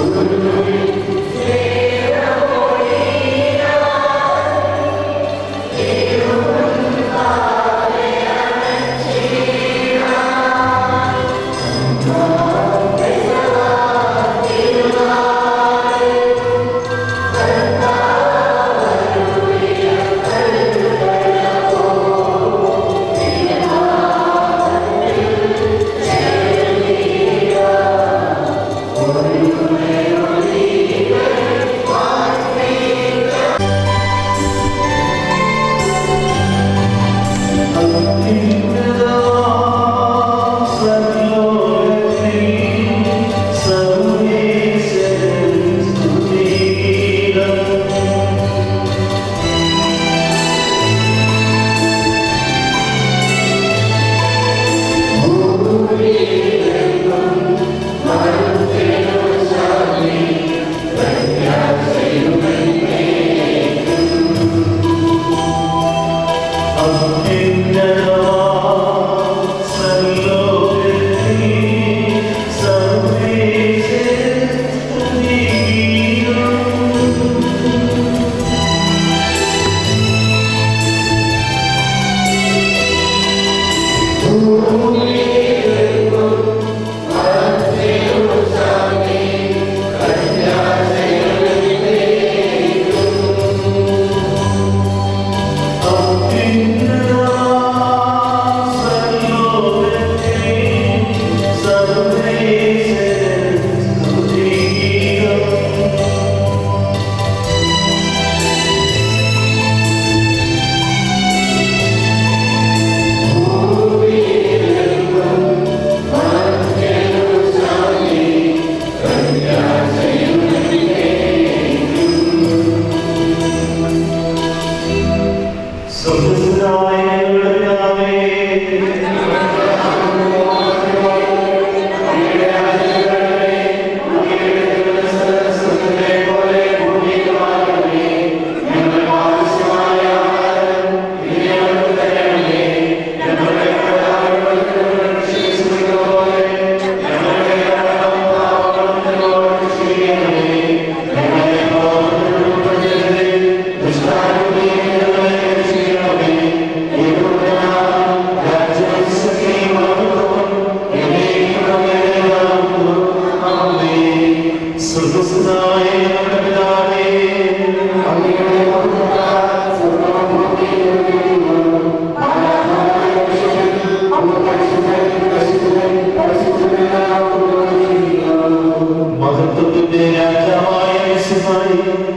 മഹത്വത്തിന്റെ രാജാവായ യേശുവായി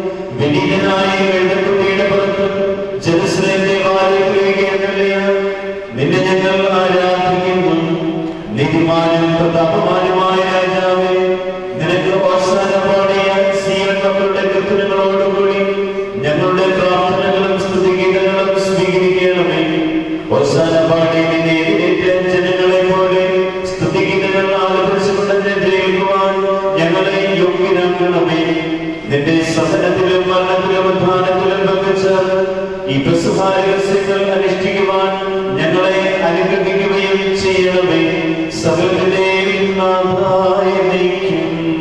വിനീതനായ എഴുതക്കുട്ടിയുടെ പുറത്ത് ജെറുസലേം ദേവാലയത്തിലേക്ക് നിന്നെ ഞങ്ങൾ ആരാധിക്കുന്നു നീതിമാനും പ്രതാപമാനുമായ രാജാവേ നിനക്ക് അവസാന പാടിയ സീവൻ മക്കളുടെ കൃത്യങ്ങളോടുകൂടി ഞങ്ങളുടെ പ്രാർത്ഥനകളും സ്തുതിഗീതങ്ങളും സ്വീകരിക്കണമേ അവസാന പാടി നിന്നെ എതിരേറ്റ ജനങ്ങളെ പോലെ സ്തുതിഗീതങ്ങൾ ആലപിച്ചുകൊണ്ട് ജയിക്കുവാൻ ഞങ്ങളെ യോഗ്യരാക്കണമേ നിന്റെ സഹനത്തിലും മരണത്തിലും ഉദ്ധാനത്തിലും പങ്കിച്ച് ഈ പ്രസുഹാരഹസ്യങ്ങൾ അനുഷ്ഠിക്കുവാൻ ഞങ്ങളെ അനുഗ്രഹിക്കുകയും ചെയ്യണമേ സകലത്തിന്റെയും നാഥായ നയിക്കും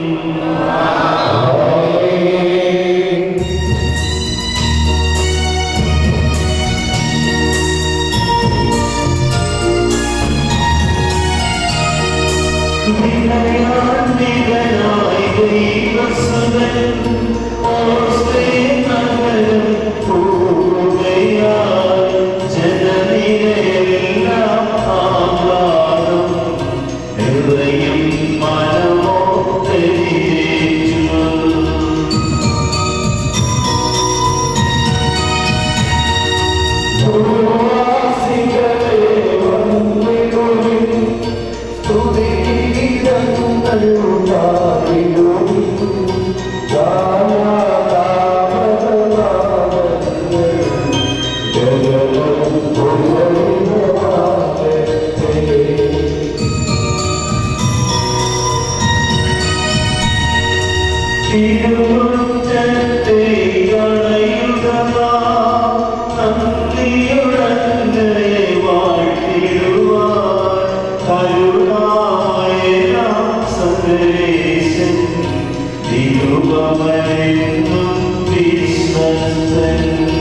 വിനയാന്വിതനായി ദൈവസുതൻ ഓസ്തേനഗരം പൂവുകയാൽ ജനനിരയെല്ലാം ആഹ്ലാദം ഹൃദയം മനമോ തെരിയേറ്റു തിരുമുറ്റത്തെ അണയുകമാ നന്ദിയുടനെ വാഴ്ത്തിടുവാൻ കരുണായ നാം സകലേശൻ നീ കൃപവരെന്നും വിശ്വസ്തൻ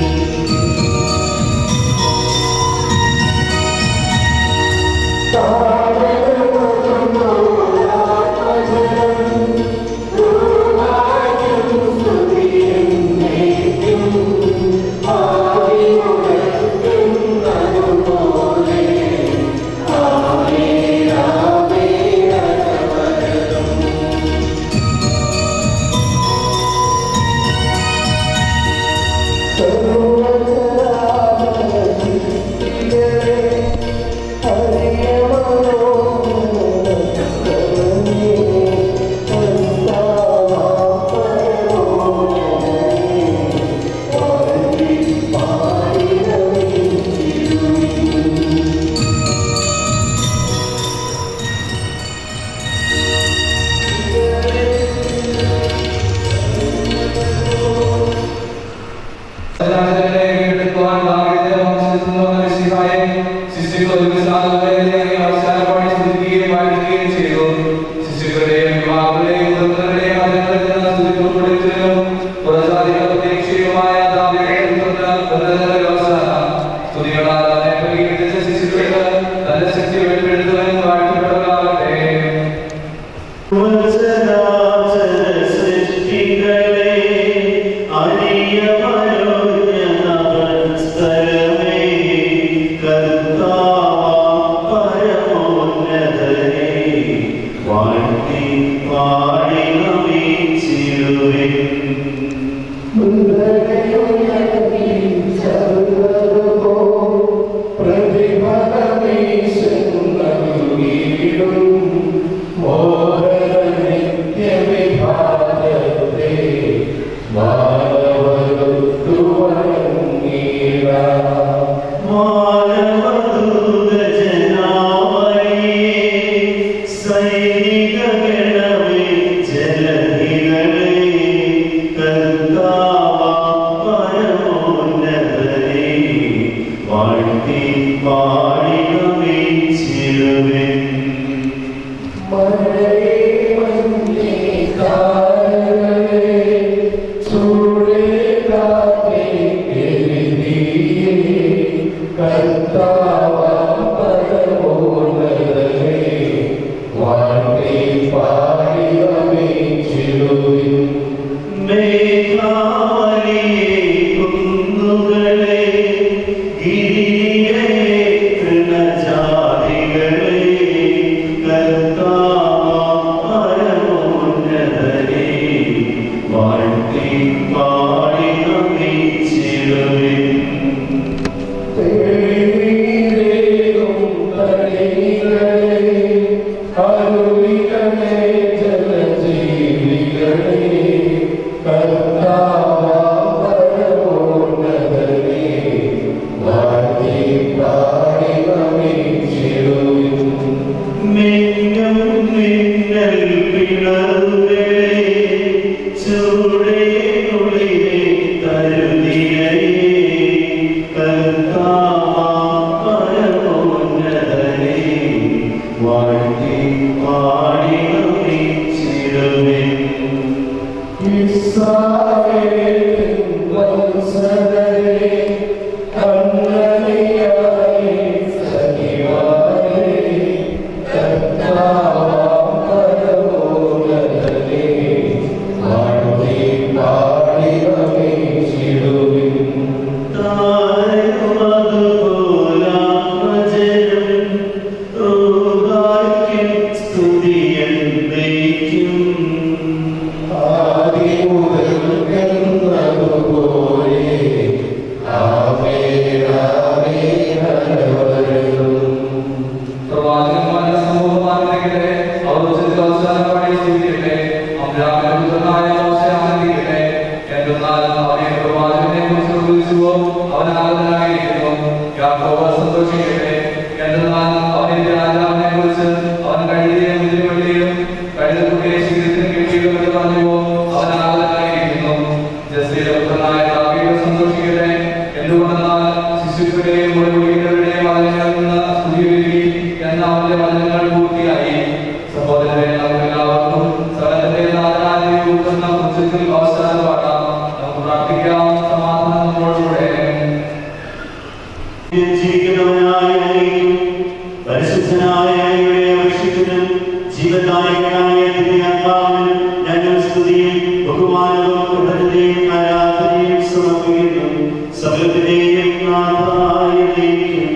സൃഷ്ടികളെ അരിയമരോജ്ഞനവത്സരമേ കർത്താവാം പരമോന്നതനെ വാഴ്ത്തി പാടി നമിച്ചിടുവിൻ മാനവദൂതജനാവലിയേ സൈനികഗണമേ ജലധികളേ കർത്താവാം പരമോന്നതനെ വാഴ്ത്തി പാടി നമിച്ചിടുവിൻ മേഘാവലിയേ കുന്നുകളെ ഗിരിയെ തൃണജാതികളെ കർത്താവാം പരമോന്നതനെ വാഴ്ത്തി പാടി നമിച്ചിടുവിൻ മിന്നും മിന്നൽ പിളറുകളെ ചൂടേ കുളിരെ കരുതിയേ കർത്താവാം പരമോന്നതനെ വാഴ്ത്തി പാടി നമിച്ചിടുവിൻ സ്തുതിയൻ വയ്ക്കും ആദിമുതൽ ബഹുമാനവും കൃതജ്ഞതയും ആരാധനയും സമർപ്പിക്കുന്നു സകലത്തിന്റെയും നാഥായ ദൈവം.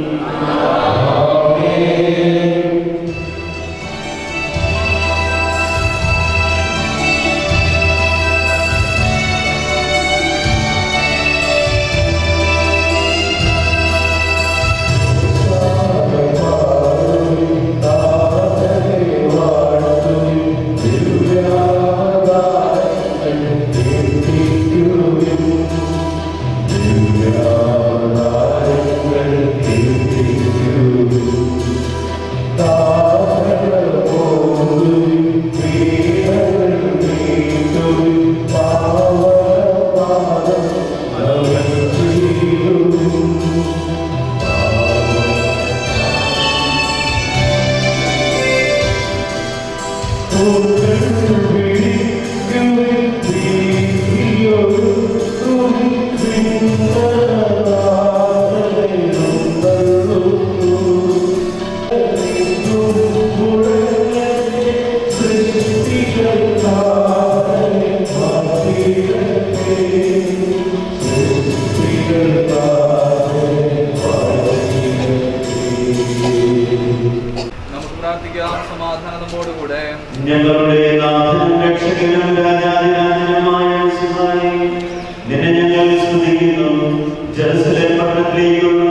നമുക്ക് പ്രാർത്ഥിക്കാം സമാധാനം നമ്മോടുകൂടെ ഞങ്ങളുടെ നാഥനും രക്ഷകനും രാജാതിരാജനുമായ യേശുവായി, നിന്നെ ഞങ്ങൾ സ്തുതിക്കുന്നു ജെറുസലേം പട്ടണത്തിലേക്കുള്ള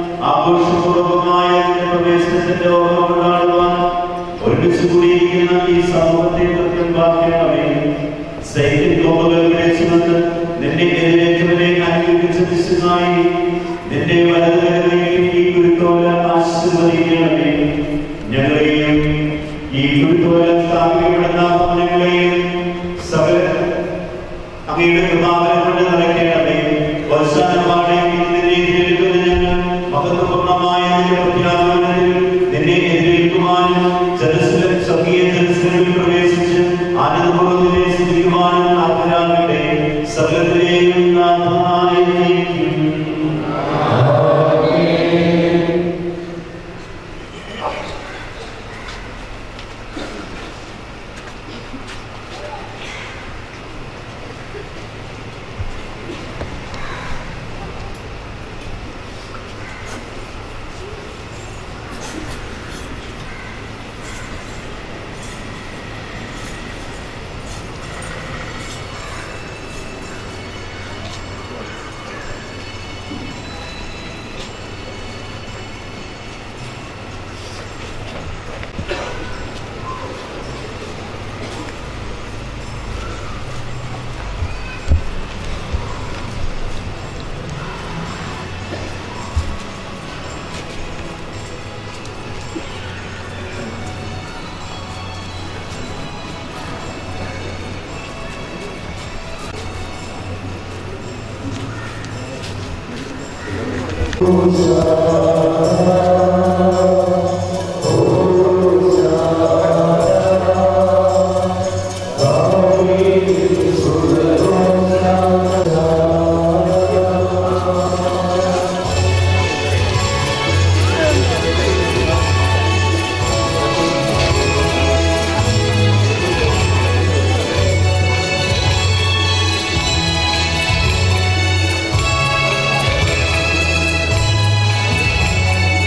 ആഘോഷപൂർവമായ നിന്റെ പ്രവേശനത്തിന്റെ ഓർമ്മ കൊണ്ടാടുവാൻ ഒരുമിച്ച് കൂടിയിരിക്കുന്ന ഈ സമൂഹത്തെ പ്രത്യംബാക്കണമേ സൈന്യം കോപകളെ ചുമന്ന് നിന്നെ എതിരേറ്റവരെ അനുഗ്രഹിച്ച വിശുദ്ധായി നിന്റെ വലതുകരങ്ങളിൽ ഈ ഗുരുത്തോല ആശീർവദിക്കണമേ ഞങ്ങളെയും ഈ ഗുരുത്തോല സ്ഥാപിക്കപ്പെടുന്ന ഭവനങ്ങളെയും സകല അങ്ങയുടെ കൃപാവനം കൊണ്ട് നിറയ്ക്കണമേ അവസാനമാണ് നിന്നെ എതിരേൽക്കുന്ന ഞങ്ങൾ മഹത്വപൂർണ്ണമായ നിന്റെ പ്രത്യാഗമനത്തിൽ നിന്നെ എതിരേൽക്കുവാനും ജലസ്വരം സ്വർഗീയ ജലസ്വരത്തിൽ പ്രവേശിച്ച് ആനന്ദപൂർവ്വം നിന്നെ സ്തുതിക്കുവാനും ആഗ്രഹാകട്ടെ സകലത്തിലെയും നാഥനായ ദൈവം. ും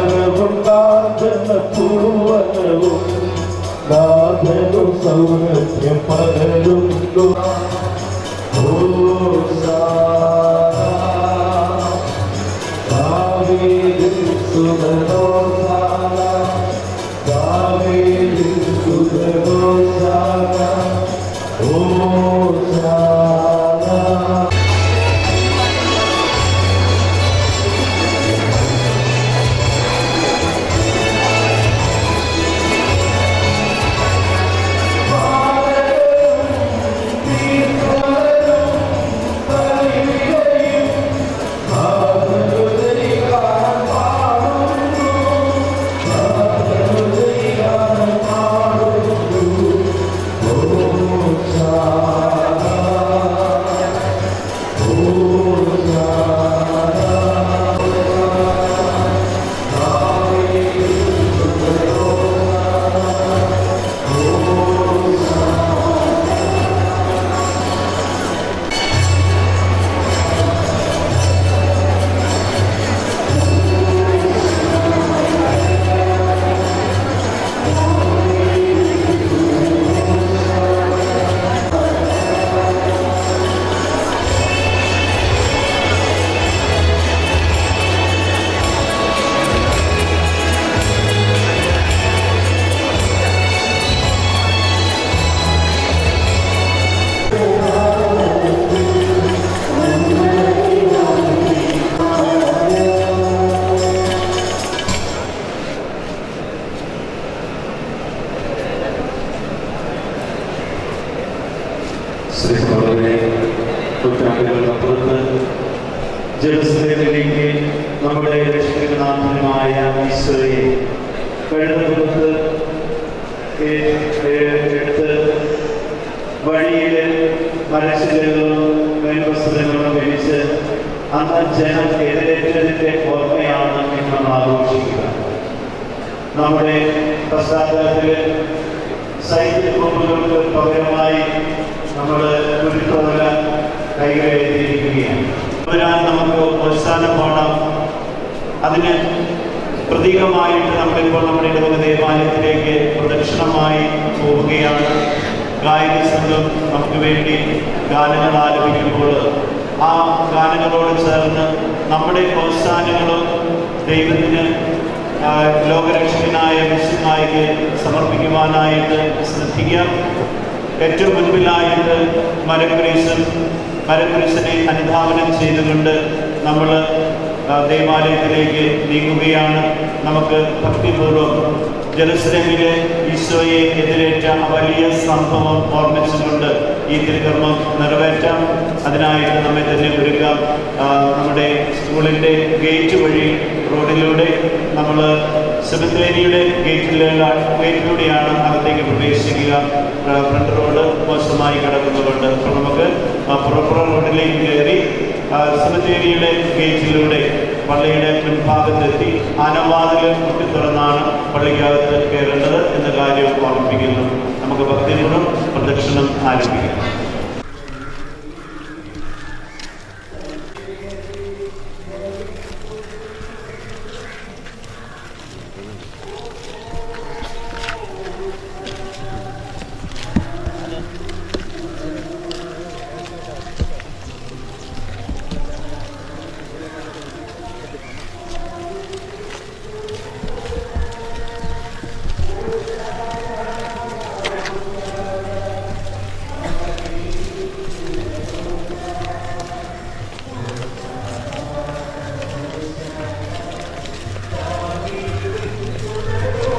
വനവും നാഥന പൂവനവും നാഥനും സൗരഭ്യം പകരുന്നു Oh, ശ്രീഹോളെ നൂറ്റാണ്ടുകൾക്കപ്പുറത്ത് ജെറുസലേമിലേക്ക് നമ്മുടെ രക്ഷകനാഥനുമായ ഈശോയെ കഴുതപ്പുറത്ത് എടുത്ത് വഴിയിൽ മരശിലകളും മേൽവസ്ത്രങ്ങളും ധരിച്ച് അന്ന് ജനം എതിരേറ്റതിന്റെ ഓർമ്മയാണ് ഇന്ന് നമ്മൾ ആഘോഷിക്കുക നമ്മുടെ പശ്ചാത്തലത്തിൽ സൈനിക ബോംബുകൾക്ക് പകരമായി നമ്മൾ കുരുത്തോല കൈകഴിയിരിക്കുകയാണ് വരാൻ നമുക്ക് അവസാനം പോകണം അതിന് പ്രതീകമായിട്ട് നമ്മളിപ്പോൾ നമ്മുടെ ഇടവക ദേവാലയത്തിലേക്ക് പ്രദക്ഷിണമായി പോവുകയാണ് ഗായക സംഘം നമുക്ക് വേണ്ടി ഗാനങ്ങൾ ആലപിക്കുമ്പോൾ ആ ഗാനങ്ങളോട് ചേർന്ന് നമ്മുടെ അവസാനങ്ങളും ദൈവത്തിന് ആ, ലോകരക്ഷകനായ വിശുദ്ധായിക്ക് സമർപ്പിക്കുവാനായിട്ട് ശ്രദ്ധിക്കാം ഏറ്റവും മുൻപിലായിട്ട് മരക്കുരീശൻ മരക്കുരീശനെ അനുധാവനം ചെയ്തുകൊണ്ട് നമ്മൾ ദേവാലയത്തിലേക്ക് നീങ്ങുകയാണ് നമുക്ക് ഭക്തിപൂർവ്വം ജെറുസലേമിലെ ഈശോയെ എതിരേറ്റ ആ വലിയ സംഭവം ഓർമ്മിച്ചുകൊണ്ട് ഈ തിരുക്കർമ്മം നിറവേറ്റാം അതിനായിട്ട് നമ്മെ തന്നെ ഒരുക്കാം ആ, നമ്മുടെ സ്കൂളിൻ്റെ ഗേറ്റ് വഴി റോഡിലൂടെ നമ്മൾ സെമിത്തേരിയുടെ ഗേറ്റിലുള്ള ഗേറ്റിലൂടെയാണ് അകത്തേക്ക് പ്രവേശിക്കുക ആ, ഫ്രണ്ട് റോഡ് മോശമായി കിടക്കുന്നതുകൊണ്ട് അപ്പോൾ നമുക്ക് ആ പുറപ്പുറ റോഡിലേക്ക് കയറി ആ, സെമിത്തേരിയുടെ ഗേറ്റിലൂടെ പള്ളിയുടെ മുൻഭാഗത്തെത്തി ആനവാതിൽ മുട്ടി തുറന്നാണ് പള്ളിക്കകത്ത് കയറേണ്ടത് എന്ന കാര്യം ഓർമ്മിപ്പിക്കുന്നു നമുക്ക് ഭക്തിപൂർവ്വം പ്രദക്ഷിണം ആരംഭിക്കാം Oh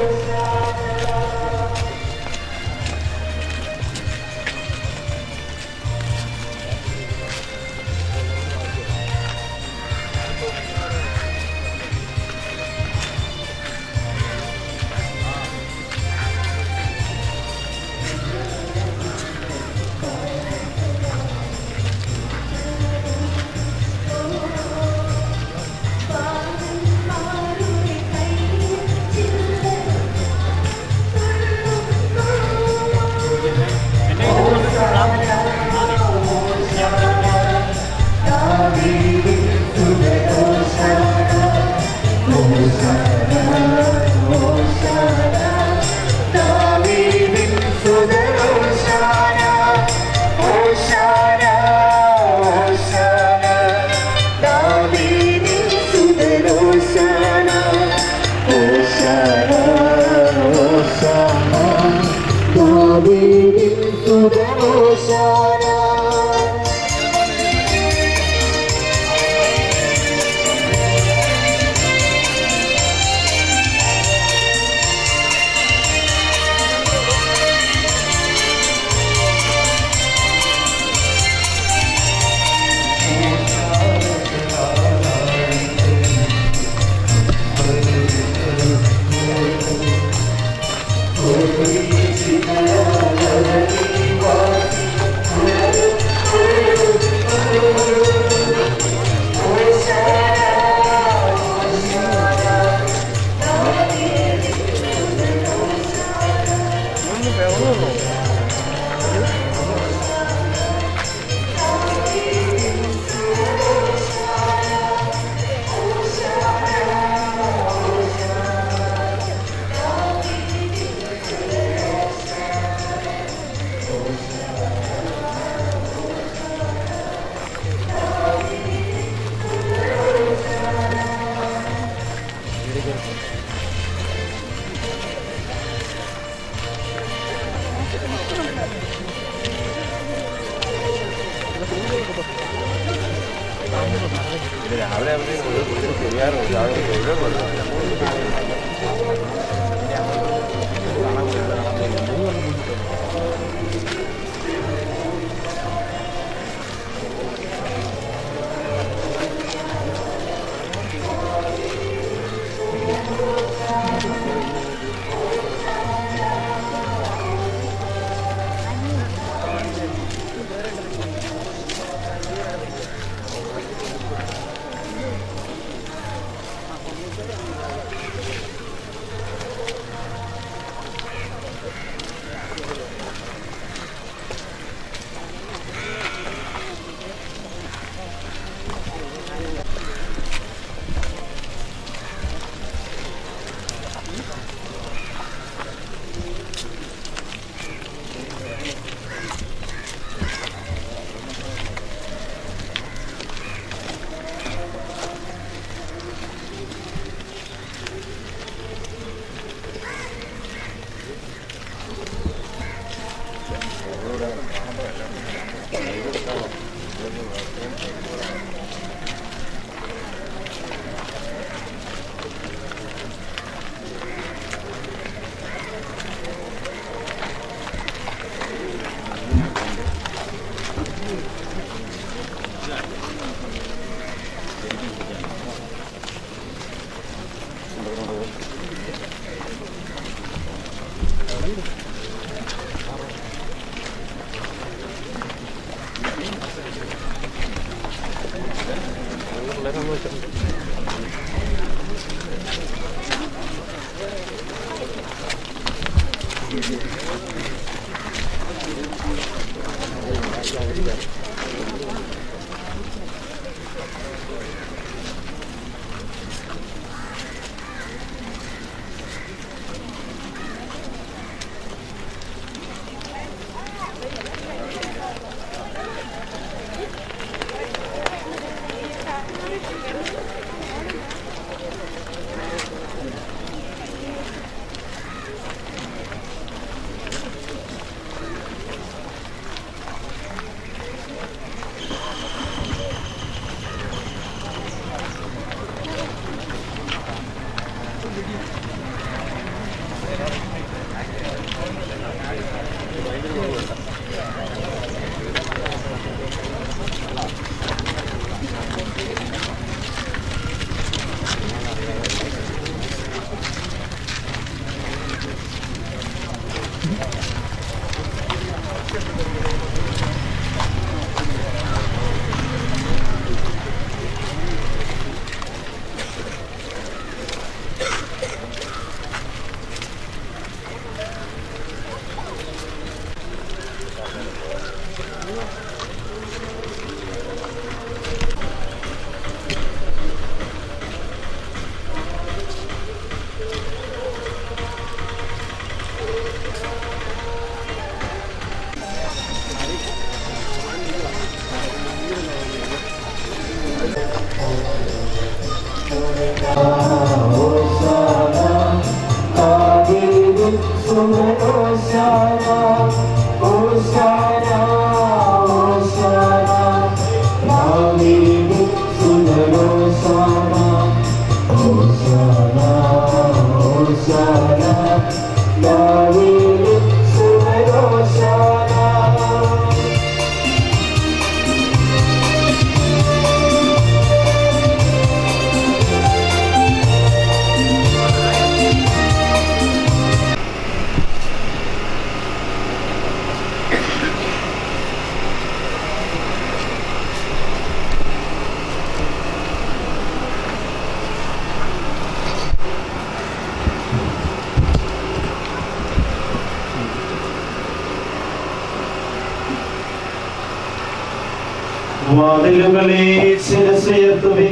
വാതിലുകളെ ശിരസയർത്തുവിൻ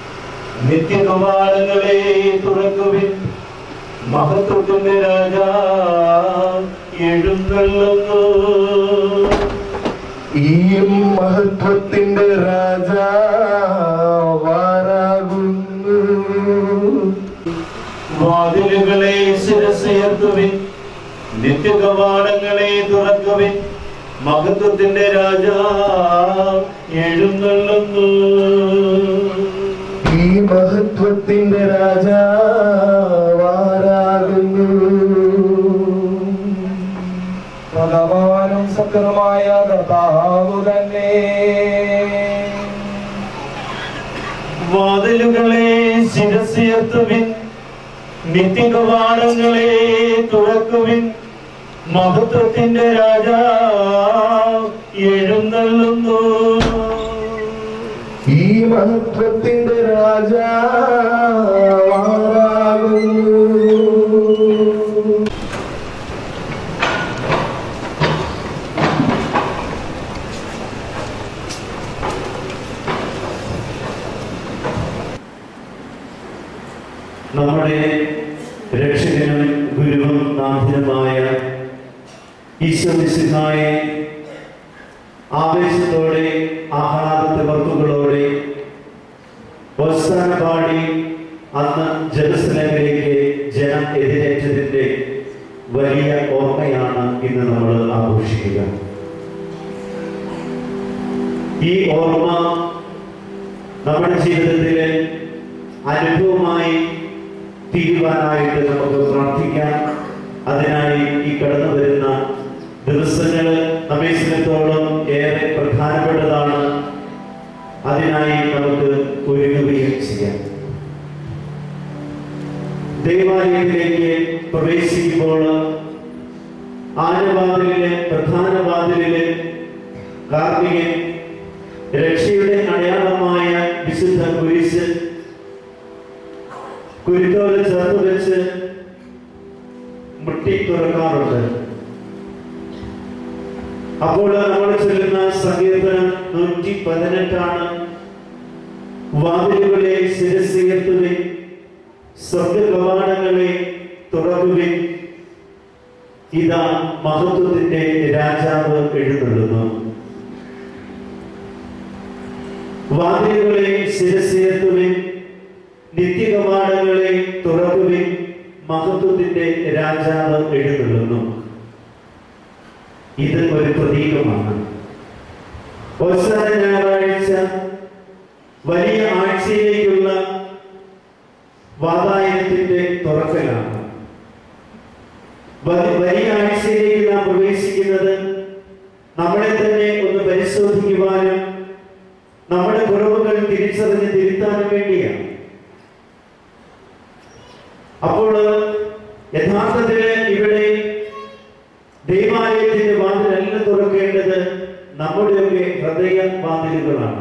നിത്യകവാടങ്ങളെ തുറക്കുവിൻ മഹത്വത്തിന്റെ രാജാ എഴുന്നള്ളുന്നു ഈ മഹത്വത്തിന്റെ രാജാവാരാകുന്നു വാതിലുകളെ ശിരസയർത്തുവിൻ നിത്യകവാടങ്ങളെ തുറക്കുവിൻ മഹത്വത്തിന്റെ രാജാ എഴുന്നള്ളുന്നു ഈ മഹത്വത്തിന്റെ രാജാവാരാകുന്നു ഭഗവാനും സക്രമായ കർത്താവു തന്നെ വാതിലുകളെ ശിരസിയർത്തുവിൻ നിത്യകവാടങ്ങളെ തുറക്കുവിൻ മഹത്വത്തിന്റെ രാജാ എഴുന്നള്ളുന്നു ഈ മഹത്വത്തിന്റെ രാജാവാരാകുന്നു നമ്മുടെ രക്ഷകനും ഗുരുവും നാഥനുമായ ഈശ്വരസിഹായെ ആവേശത്തോടെ ആഹ്ലാദത്തെ വർക്കുകളോടെ അവസാന പാടി അന്ന് ജെറുസലേമിലേക്ക് ജനം എതിരേറ്റതിന്റെ വലിയ ഓർമ്മയാണ് ഇന്ന് നമ്മൾ ആഘോഷിക്കുക ഈ ഓർമ്മ നമ്മുടെ ജീവിതത്തിലെ അനുഭവമായി തീരുവാനായിട്ട് നമുക്ക് പ്രാർത്ഥിക്കാം അതിനായി ഈ കടന്നു വരുന്ന ദിവസങ്ങൾ നമ്മെ സംബന്ധിച്ചോളം ഏറെ പ്രധാനപ്പെട്ടതാണ് അതിനായി നമുക്ക് ഒരുങ്ങുകയും ചെയ്യാം ദേവാലയത്തിലേക്ക് പ്രവേശിക്കുമ്പോൾ ആനവാതിലിലെ പ്രധാന വാതിലില് കാർത്തികൻ രക്ഷയുടെ അടയാളമായ വിശുദ്ധ കുരിശ് കുരുത്തോട് ചേർത്ത് വെച്ച് മുട്ടി തുറക്കാറുണ്ട് അപ്പോൾ നമ്മൾ ചൊല്ലുന്ന സങ്കീർത്തനം നൂറ്റി പതിനെട്ടാണ് വാതിലുകളെ ശിരസുയർത്തുവിൻ സ്വർഗ കവാടങ്ങളെ തുറക്കുവിൻ ഇതാ മഹത്വത്തിന്റെ രാജാവ് എഴുന്നള്ളുന്നു വാതിലുകളെ ശിരസുയർത്തുവിൻ നിത്യകവാടങ്ങളെ തുറക്കുവിൻ മഹത്വത്തിന്റെ രാജാവ് എഴുന്നള്ളുന്നു ഇത് ഒരു പ്രതീകമാണ് അവസാന ഞായറാഴ്ച വലിയ ആഴ്ചയിലേക്കുള്ള വാതായനത്തിന്റെ തുറക്കലാണ് വ- വലിയ ആഴ്ചയിലേക്ക് നാം പ്രവേശിക്കുന്നത് നമ്മളെ തന്നെ ഒന്ന് പരിശോധിക്കുവാനും നമ്മുടെ കുറവുകൾ തിരിച്ചറിഞ്ഞ് തിരുത്താനും വേണ്ടിയാണ് അപ്പോൾ യഥാർത്ഥത്തില് ഇവിടെ ദൈവാലയത്തിന്റെ വാതിലല്ല തുറക്കേണ്ടത് നമ്മുടെയൊക്കെ ഹൃദയ വാതിലുകളാണ്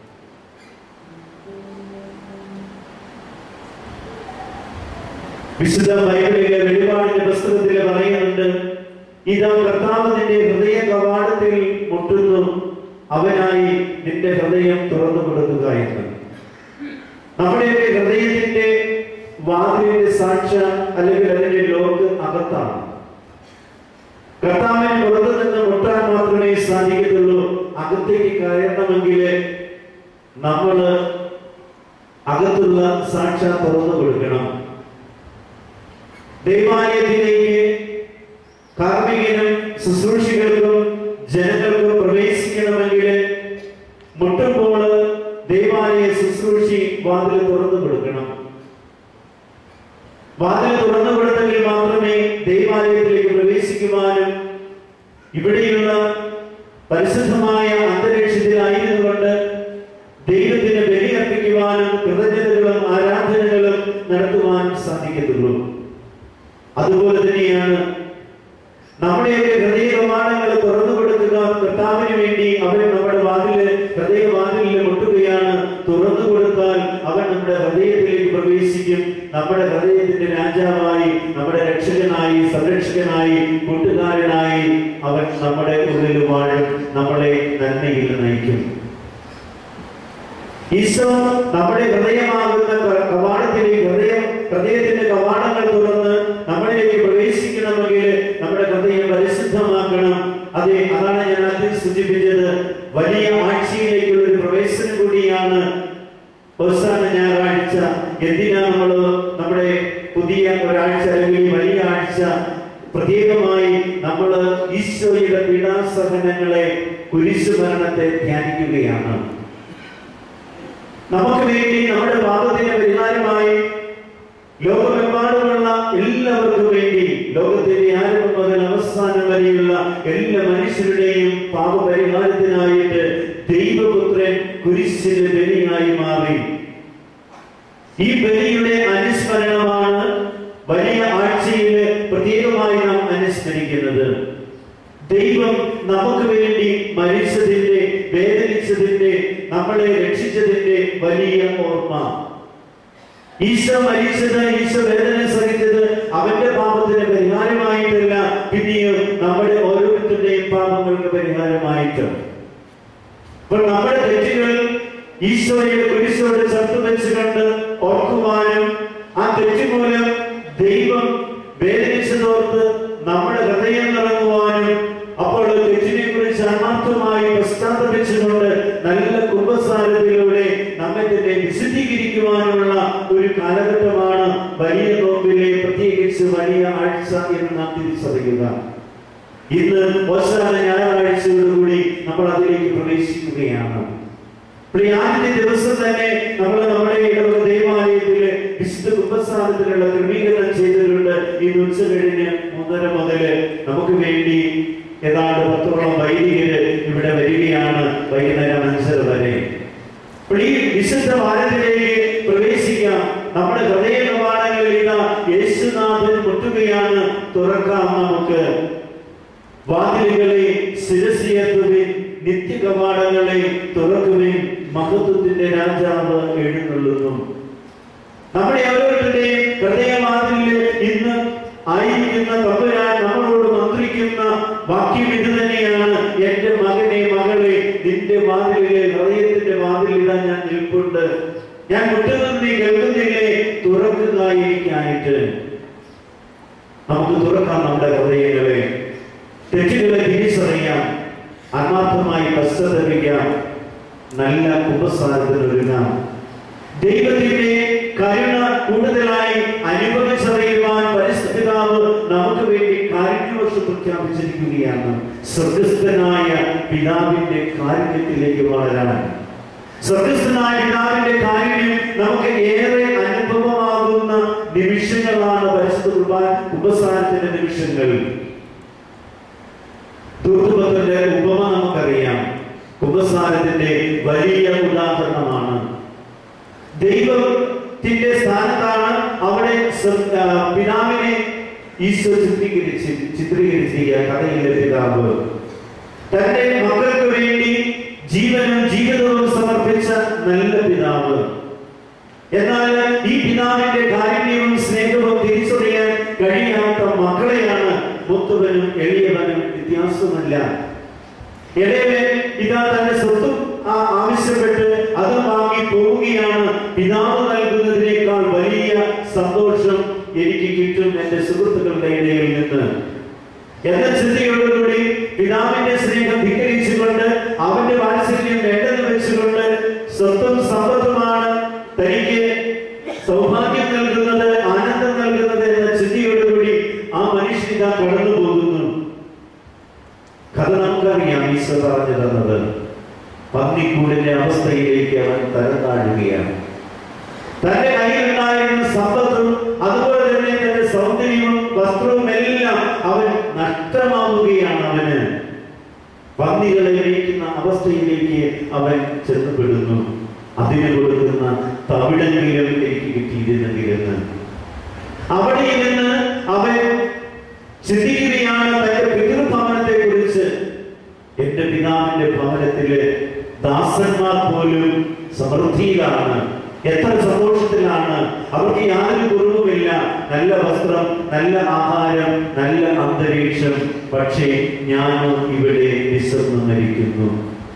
വിശുദ്ധ ബൈബിളിലെ വെളിപാടിന്റെ പുസ്തകത്തിൽ പറയുന്നുണ്ട് ഇതാ കർത്താവ് നിന്റെ ഹൃദയ കവാടത്തിൽ മുട്ടുന്നു അവനായി നിന്റെ ഹൃദയം തുറന്നു കൊടുക്കുക എന്ന് നമ്മുടെയൊക്കെ ഹൃദയത്തിന്റെ വാതിലിന്റെ സാക്ഷ അല്ലെങ്കിൽ അതിന്റെ ലോക്ക് അകത്താണ് കർത്താവിന് പുറത്തു നിന്ന് മുട്ടാൻ മാത്രമേ സാധിക്കത്തുള്ളൂ അകത്തേക്ക് കയറണമെങ്കിൽ നമ്മൾ അകത്തുള്ള സാക്ഷ തുറന്നു കൊടുക്കണം ദൈവാലയത്തിലേക്ക് കാർമികനും ശുശ്രൂഷികൾക്കും ജനങ്ങൾക്കും പ്രവേശിക്കണമെങ്കിൽ മുട്ടുമ്പോൾ ദൈവാലയ ശുശ്രൂഷി വാതിൽ തുറന്നു കൊടുക്കണം വാതിൽ തുറന്നു കൊടുത്തെങ്കിൽ മാത്രമേ ദൈവാലയത്തിലേക്ക് പ്രവേശിക്കുവാനും ഇവിടെയുള്ള പരിശുദ്ധമായ അന്തരീക്ഷത്തിലായിരുന്നുകൊണ്ട് ദൈവത്തിന് ബലി അർപ്പിക്കുവാനും കൃതജ്ഞതകളും ആരാധനകളും നടത്തുവാനും സാധിക്കത്തുള്ളൂ അതുപോലെ തന്നെയാണ് നമ്മുടെയൊക്കെ ഹൃദയ കവാടങ്ങൾ തുറന്നു കൊടുക്കുക കർത്താവിന് വേണ്ടി അവൻ നമ്മുടെ വാതില് ഹൃദയ വാതിലിൽ മുട്ടുകയാണ് തുറന്നു കൊടുത്താൽ അവൻ നമ്മുടെ ഹൃദയത്തിലേക്ക് പ്രവേശിക്കും നമ്മുടെ ഹൃദയത്തിന്റെ രാജാവായി നമ്മുടെ രക്ഷകനായി സംരക്ഷകനായി കൂട്ടുകാരനായി അവൻ നമ്മുടെ ഉള്ളിൽ വാഴും നമ്മളെ നന്മയിൽ നയിക്കും ഈശോ നമ്മുടെ ഹൃദയമാകുന്ന ക- കവാടത്തിലേക്ക് ഹൃദയം ഹൃദയത്തിന്റെ കവാടങ്ങൾ തുറന്ന് നമ്മളിലേക്ക് പ്രവേശിക്കണമെങ്കിൽ നമ്മുടെ ഹൃദയം പരിശുദ്ധമാക്കണം അതെ അതാണ് ഞാൻ ആദ്യം സൂചിപ്പിച്ചത് വലിയ ആഴ്ചയിലേക്കുള്ള ഒരു പ്രവേശനം കൂടിയാണ് അവസാന ഞായറാഴ്ച എന്തിനാ നമ്മൾ നമ്മുടെ പുതിയ ഒരാഴ്ച അല്ലെങ്കിൽ ഈ വലിയ ആഴ്ച പ്രത്യേകമായി നമ്മൾ ഈശോയുടെ പീഡാസഹനങ്ങളെ കുരിശുമരണത്തെ ധ്യാനിക്കുകയാണ് നമുക്ക് വേണ്ടി നമ്മുടെ പാപത്തിന് പരിഹാരമായി ലോകമെമ്പാടുമുള്ള എല്ലാവർക്കും വേണ്ടി ലോകത്തിന്റെ ആരംഭം മുതൽ അവസാനം വരെയുള്ള എല്ലാ മനുഷ്യരുടെയും പാപപരിഹാരത്തിനായിട്ട് ദൈവപുത്രൻ കുരിശിന്റെ ബലിയായി മാറി ഈ ബലിയുടെ അനുസ്മരണമാണ് വലിയ ആഴ്ചയില് പ്രത്യേകമായി നാം അനുസ്മരിക്കുന്നത് ദൈവം നമുക്ക് വേണ്ടി മരിച്ചതിന്റെ വേദനിച്ചതിന്റെ നമ്മളെ രക്ഷിച്ചതിന്റെ വലിയ ഓർമ്മ ഈശോ മരിച്ചത് ഈശോ വേദന സഹിച്ചത് അവന്റെ പാപത്തിന് പരിഹാരമായിട്ടല്ല പിന്നെയോ നമ്മുടെ ഓരോരുത്തരുടെയും പാപങ്ങൾക്ക് പരിഹാരമായിട്ട് അപ്പോൾ നമ്മുടെ തെറ്റുകൾ ഈശോയുടെ കുരിശോട് ചേർത്ത് വെച്ചുകൊണ്ട് ഓർക്കുവാനും ആ തെറ്റ് മൂലം ദൈവം വേദനിച്ചതോർത്ത് നമ്മുടെ ഹൃദയം നിറങ്ങുവാനും അപ്പോൾ തെറ്റിനെ കുറിച്ച് ആത്മാർത്ഥമായി പശ്ചാത്തപിച്ചുകൊണ്ട് നല്ല കുംഭസാരത്തിലൂടെ നമ്മെ തന്നെ വിശദീകരിക്കുവാനുള്ള ഒരു കാലഘട്ടമാണ് വലിയ നോമ്പിലെ പ്രത്യേകിച്ച് വലിയ ആഴ്ച എന്ന് നാം തിരിച്ചറിയുക ഇന്ന് ഓശാന ഞായറാഴ്ചയോടുകൂടി നമ്മൾ അതിലേക്ക് പ്രവേശിക്കുകയാണ് അപ്പോൾ ഈ ആദ്യത്തെ ദിവസം തന്നെ നമ്മൾ നമ്മുടെ ഇടവക ദൈവാലയത്തില് വിശുദ്ധ കുംഭസ്ഥാനത്തിലുള്ള ക്രമീകരണം ചെയ്തിട്ടുണ്ട് ഇന്ന് ഉച്ച കഴിഞ്ഞ് മൂന്നര മുതല് നമുക്ക് വേണ്ടി ഏതാണ്ട് പത്തോളം വൈദികര് ഇവിടെ വരികയാണ് വൈകുന്നേരം അഞ്ചര വരെ അപ്പോൾ ഈ വിശുദ്ധ വാരത്തിലേക്ക് പ്രവേശിക്കാം നമ്മുടെ ഹൃദയ കവാടങ്ങളിൽ ഇതാ യേശുനാഥൻ മുട്ടുകയാണ് തുറക്കാം നമുക്ക് വാതിലുകളെ ശിരസിയത്തുവിൻ നിത്യ കവാടങ്ങളെ തുറക്കുവിൻ മഹത്വത്തിന്റെ രാജാവ് എഴുന്നള്ളുന്നു നമ്മുടെ ഓരോരുത്തരുടെയും ഹൃദയവാതിലിൽ ഇന്ന് ആയിരിക്കുന്ന തമ്പുരാൻ നമ്മളോട് മന്ത്രിക്കുന്ന വാക്യം ഇത് തന്നെയാണ് എന്റെ മകനെ മകളെ നിന്റെ വാതിലിലെ ഹൃദയത്തിന്റെ വാതിൽ ഇതാ ഞാൻ നിൽപ്പുണ്ട് ഞാൻ മുട്ടുന്നത് നീ കേൾക്കുന്നില്ലേ തുറക്കുക എനിക്കായിട്ട് നമുക്ക് തുറക്കാം നമ്മുടെ ഹൃദയങ്ങളെ തെറ്റുകളെ തിരിച്ചറിയാം ആത്മാർത്ഥമായി പശ്ചാത്തപിക്കാം നല്ല ഉപസ്ഥാനത്തിന് ഒരുങ്ങാം ദൈവത്തിന്റെ കരുണ കൂടുതലായി അനുഭവിച്ചറിയുവാൻ പരിസ്ഥിതിതാവ് നമുക്ക് വേണ്ടി കാരുണ്യവർഷം പ്രഖ്യാപിച്ചിരിക്കുകയാണ് സ്വർഗസ്ഥനായ പിതാവിന്റെ കാരുണ്യത്തിലേക്ക് വളരാൻ സ്വർഗസ്ഥനായ പിതാവിന്റെ കാരുണ്യം നമുക്ക് ഏറെ അനുഭവമാകുന്ന നിമിഷങ്ങളാണ് പരിശുദ്ധ കുർബാൻ ഉപസ്ഥാനത്തിന്റെ നിമിഷങ്ങൾ തൂത്തുപത്തിന്റെ ഉപമ നമുക്കറിയാം ഉപസ്ഥാനത്തിന്റെ വലിയ ഉദാഹരണമാണ് ദൈവത്തിന്റെ സ്ഥാനത്താണ് അവിടെ സ്വ- ആ, പിതാവിനെ ഈശോ ചിത്രീകരിച്ച് ചിത്രീകരിച്ചിരിക്കുക കഥയിലെ പിതാവ് തന്റെ മക്കൾക്ക് വേണ്ടി ജീവനും ജീവിതവും സമർപ്പിച്ച നല്ല പിതാവ് എന്നാൽ ഈ പിതാവിന്റെ കാരുണ്യവും സ്നേഹവും തിരിച്ചറിയാൻ കഴിയാത്ത മക്കളെയാണ് മുത്തുവനും എളിയവനും വ്യത്യാസമല്ല ഇടയവൻ ഇതാ തന്റെ സ്വത്തും ആ ആവശ്യപ്പെട്ട് അത് വാങ്ങി പോവുകയാണ് പിതാവ് നൽകുന്നതിനേക്കാൾ വലിയ സന്തോഷം എനിക്ക് കിട്ടും എന്റെ സുഹൃത്തുക്കളുടെ ഇടയിൽ നിന്ന് എന്ന ചിന്തയോടുകൂടി പിതാവിന്റെ സ്നേഹം ധിക്കരിച്ചുകൊണ്ട് അവന്റെ വാത്സല്യം വേണ്ടെന്ന് വെച്ചുകൊണ്ട് സ്വത്തും സമ്പത്തുമാണ് തനിക്ക് സൗഭാഗ്യം നൽകുന്നത് ആനന്ദം നൽകുന്നത് എന്ന ചിന്തയോടുകൂടി ആ മനുഷ്യൻ ഇതാ കടന്നു പോകുന്നു കഥ നമുക്കറിയാം ഈശോ പറഞ്ഞു തന്നത് പന്നിക്കൂടിന്റെ അവസ്ഥയിലേക്ക് അവൻ തരം താഴുകയാണ് തന്റെ കയ്യിലുണ്ടായിരുന്ന സമ്പത്തും അതുപോലെ തന്നെ തന്റെ സൗന്ദര്യവും വസ്ത്രവും എല്ലാം അവൻ നഷ്ടമാവുകയാണ് അവന് പന്നികളെ മേയ്ക്കുന്ന അവസ്ഥയിലേക്ക് അവൻ ചെന്നപ്പെടുന്നു അതിന് കൊടുക്കുന്ന തവിടെങ്കിലും എനിക്ക് കിട്ടിയിരുന്നെങ്കിലെന്ന് അവിടെ നിന്ന് അവൻ ചിന്തിക്കുകയാണ് തന്റെ പിതൃഭവനത്തെ കുറിച്ച് എന്റെ പിതാവിന്റെ ഭവനത്തില് ദാസന്മാർ പോലും സമൃദ്ധിയിലാണ് എത്ര സന്തോഷത്തിലാണ് അവർക്ക് യാതൊരു കുറവുമില്ല നല്ല വസ്ത്രം നല്ല ആഹാരം നല്ല അന്തരീക്ഷം പക്ഷേ ഞാനോ ഇവിടെ വിശന്ന് മരിക്കുന്നു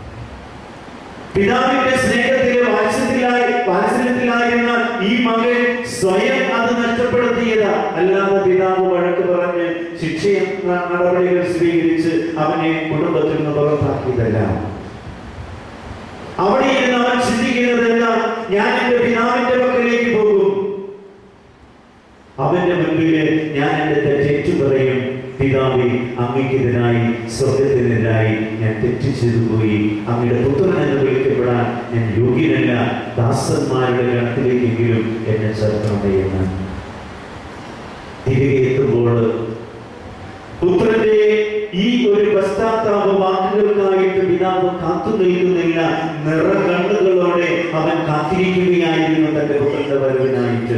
പിതാവിന്റെ സ്നേഹത്തിലെ വാത്സല്യത്തിലായി വാത്സല്യത്തിലായിരുന്ന ഈ മകൻ സ്വയം അത് നഷ്ടപ്പെടുത്തിയതാ അല്ലാതെ പിതാവ് വഴക്ക് പറഞ്ഞ് ശിക്ഷ നടപടികൾ സ്വീകരിച്ച് അവനെ കുടുംബത്തിൽ നിന്ന് പുറത്താക്കിയതല്ല അവിടെ ഇരുന്ന് അവൻ ചിന്തിക്കുന്നത് എന്താ ഞാൻ എന്റെ പിതാവിന്റെ പക്കലേക്ക് പോകും അവന്റെ മുൻപില് ഞാൻ എന്റെ തെറ്റേറ്റു പറയും പിതാവെ അങ്ങയ്ക്കെതിരായി സ്വർഗത്തിനെതിരായി ഞാൻ തെറ്റ് ചെയ്തു പോയി അങ്ങയുടെ പുത്രൻ എന്ന് വിളിക്കപ്പെടാൻ ഞാൻ യോഗ്യനല്ല ദാസന്മാരുടെ ഗണത്തിലേക്കെങ്കിലും എന്നെ ചേർക്കണമേ എന്ന് തിരികെ എത്തുമ്പോൾ പുത്രന്റെ ഈ ഒരു പശ്ചാത്താപ വാക്കുകൾക്കായിട്ട് പിതാവ് കാത്തു നിൽക്കുന്നില്ല നിറകണ്ണുകളോടെ അവൻ കാത്തിരിക്കുകയായിരുന്നു തന്റെ പുത്രന്റെ വരവിനായിട്ട്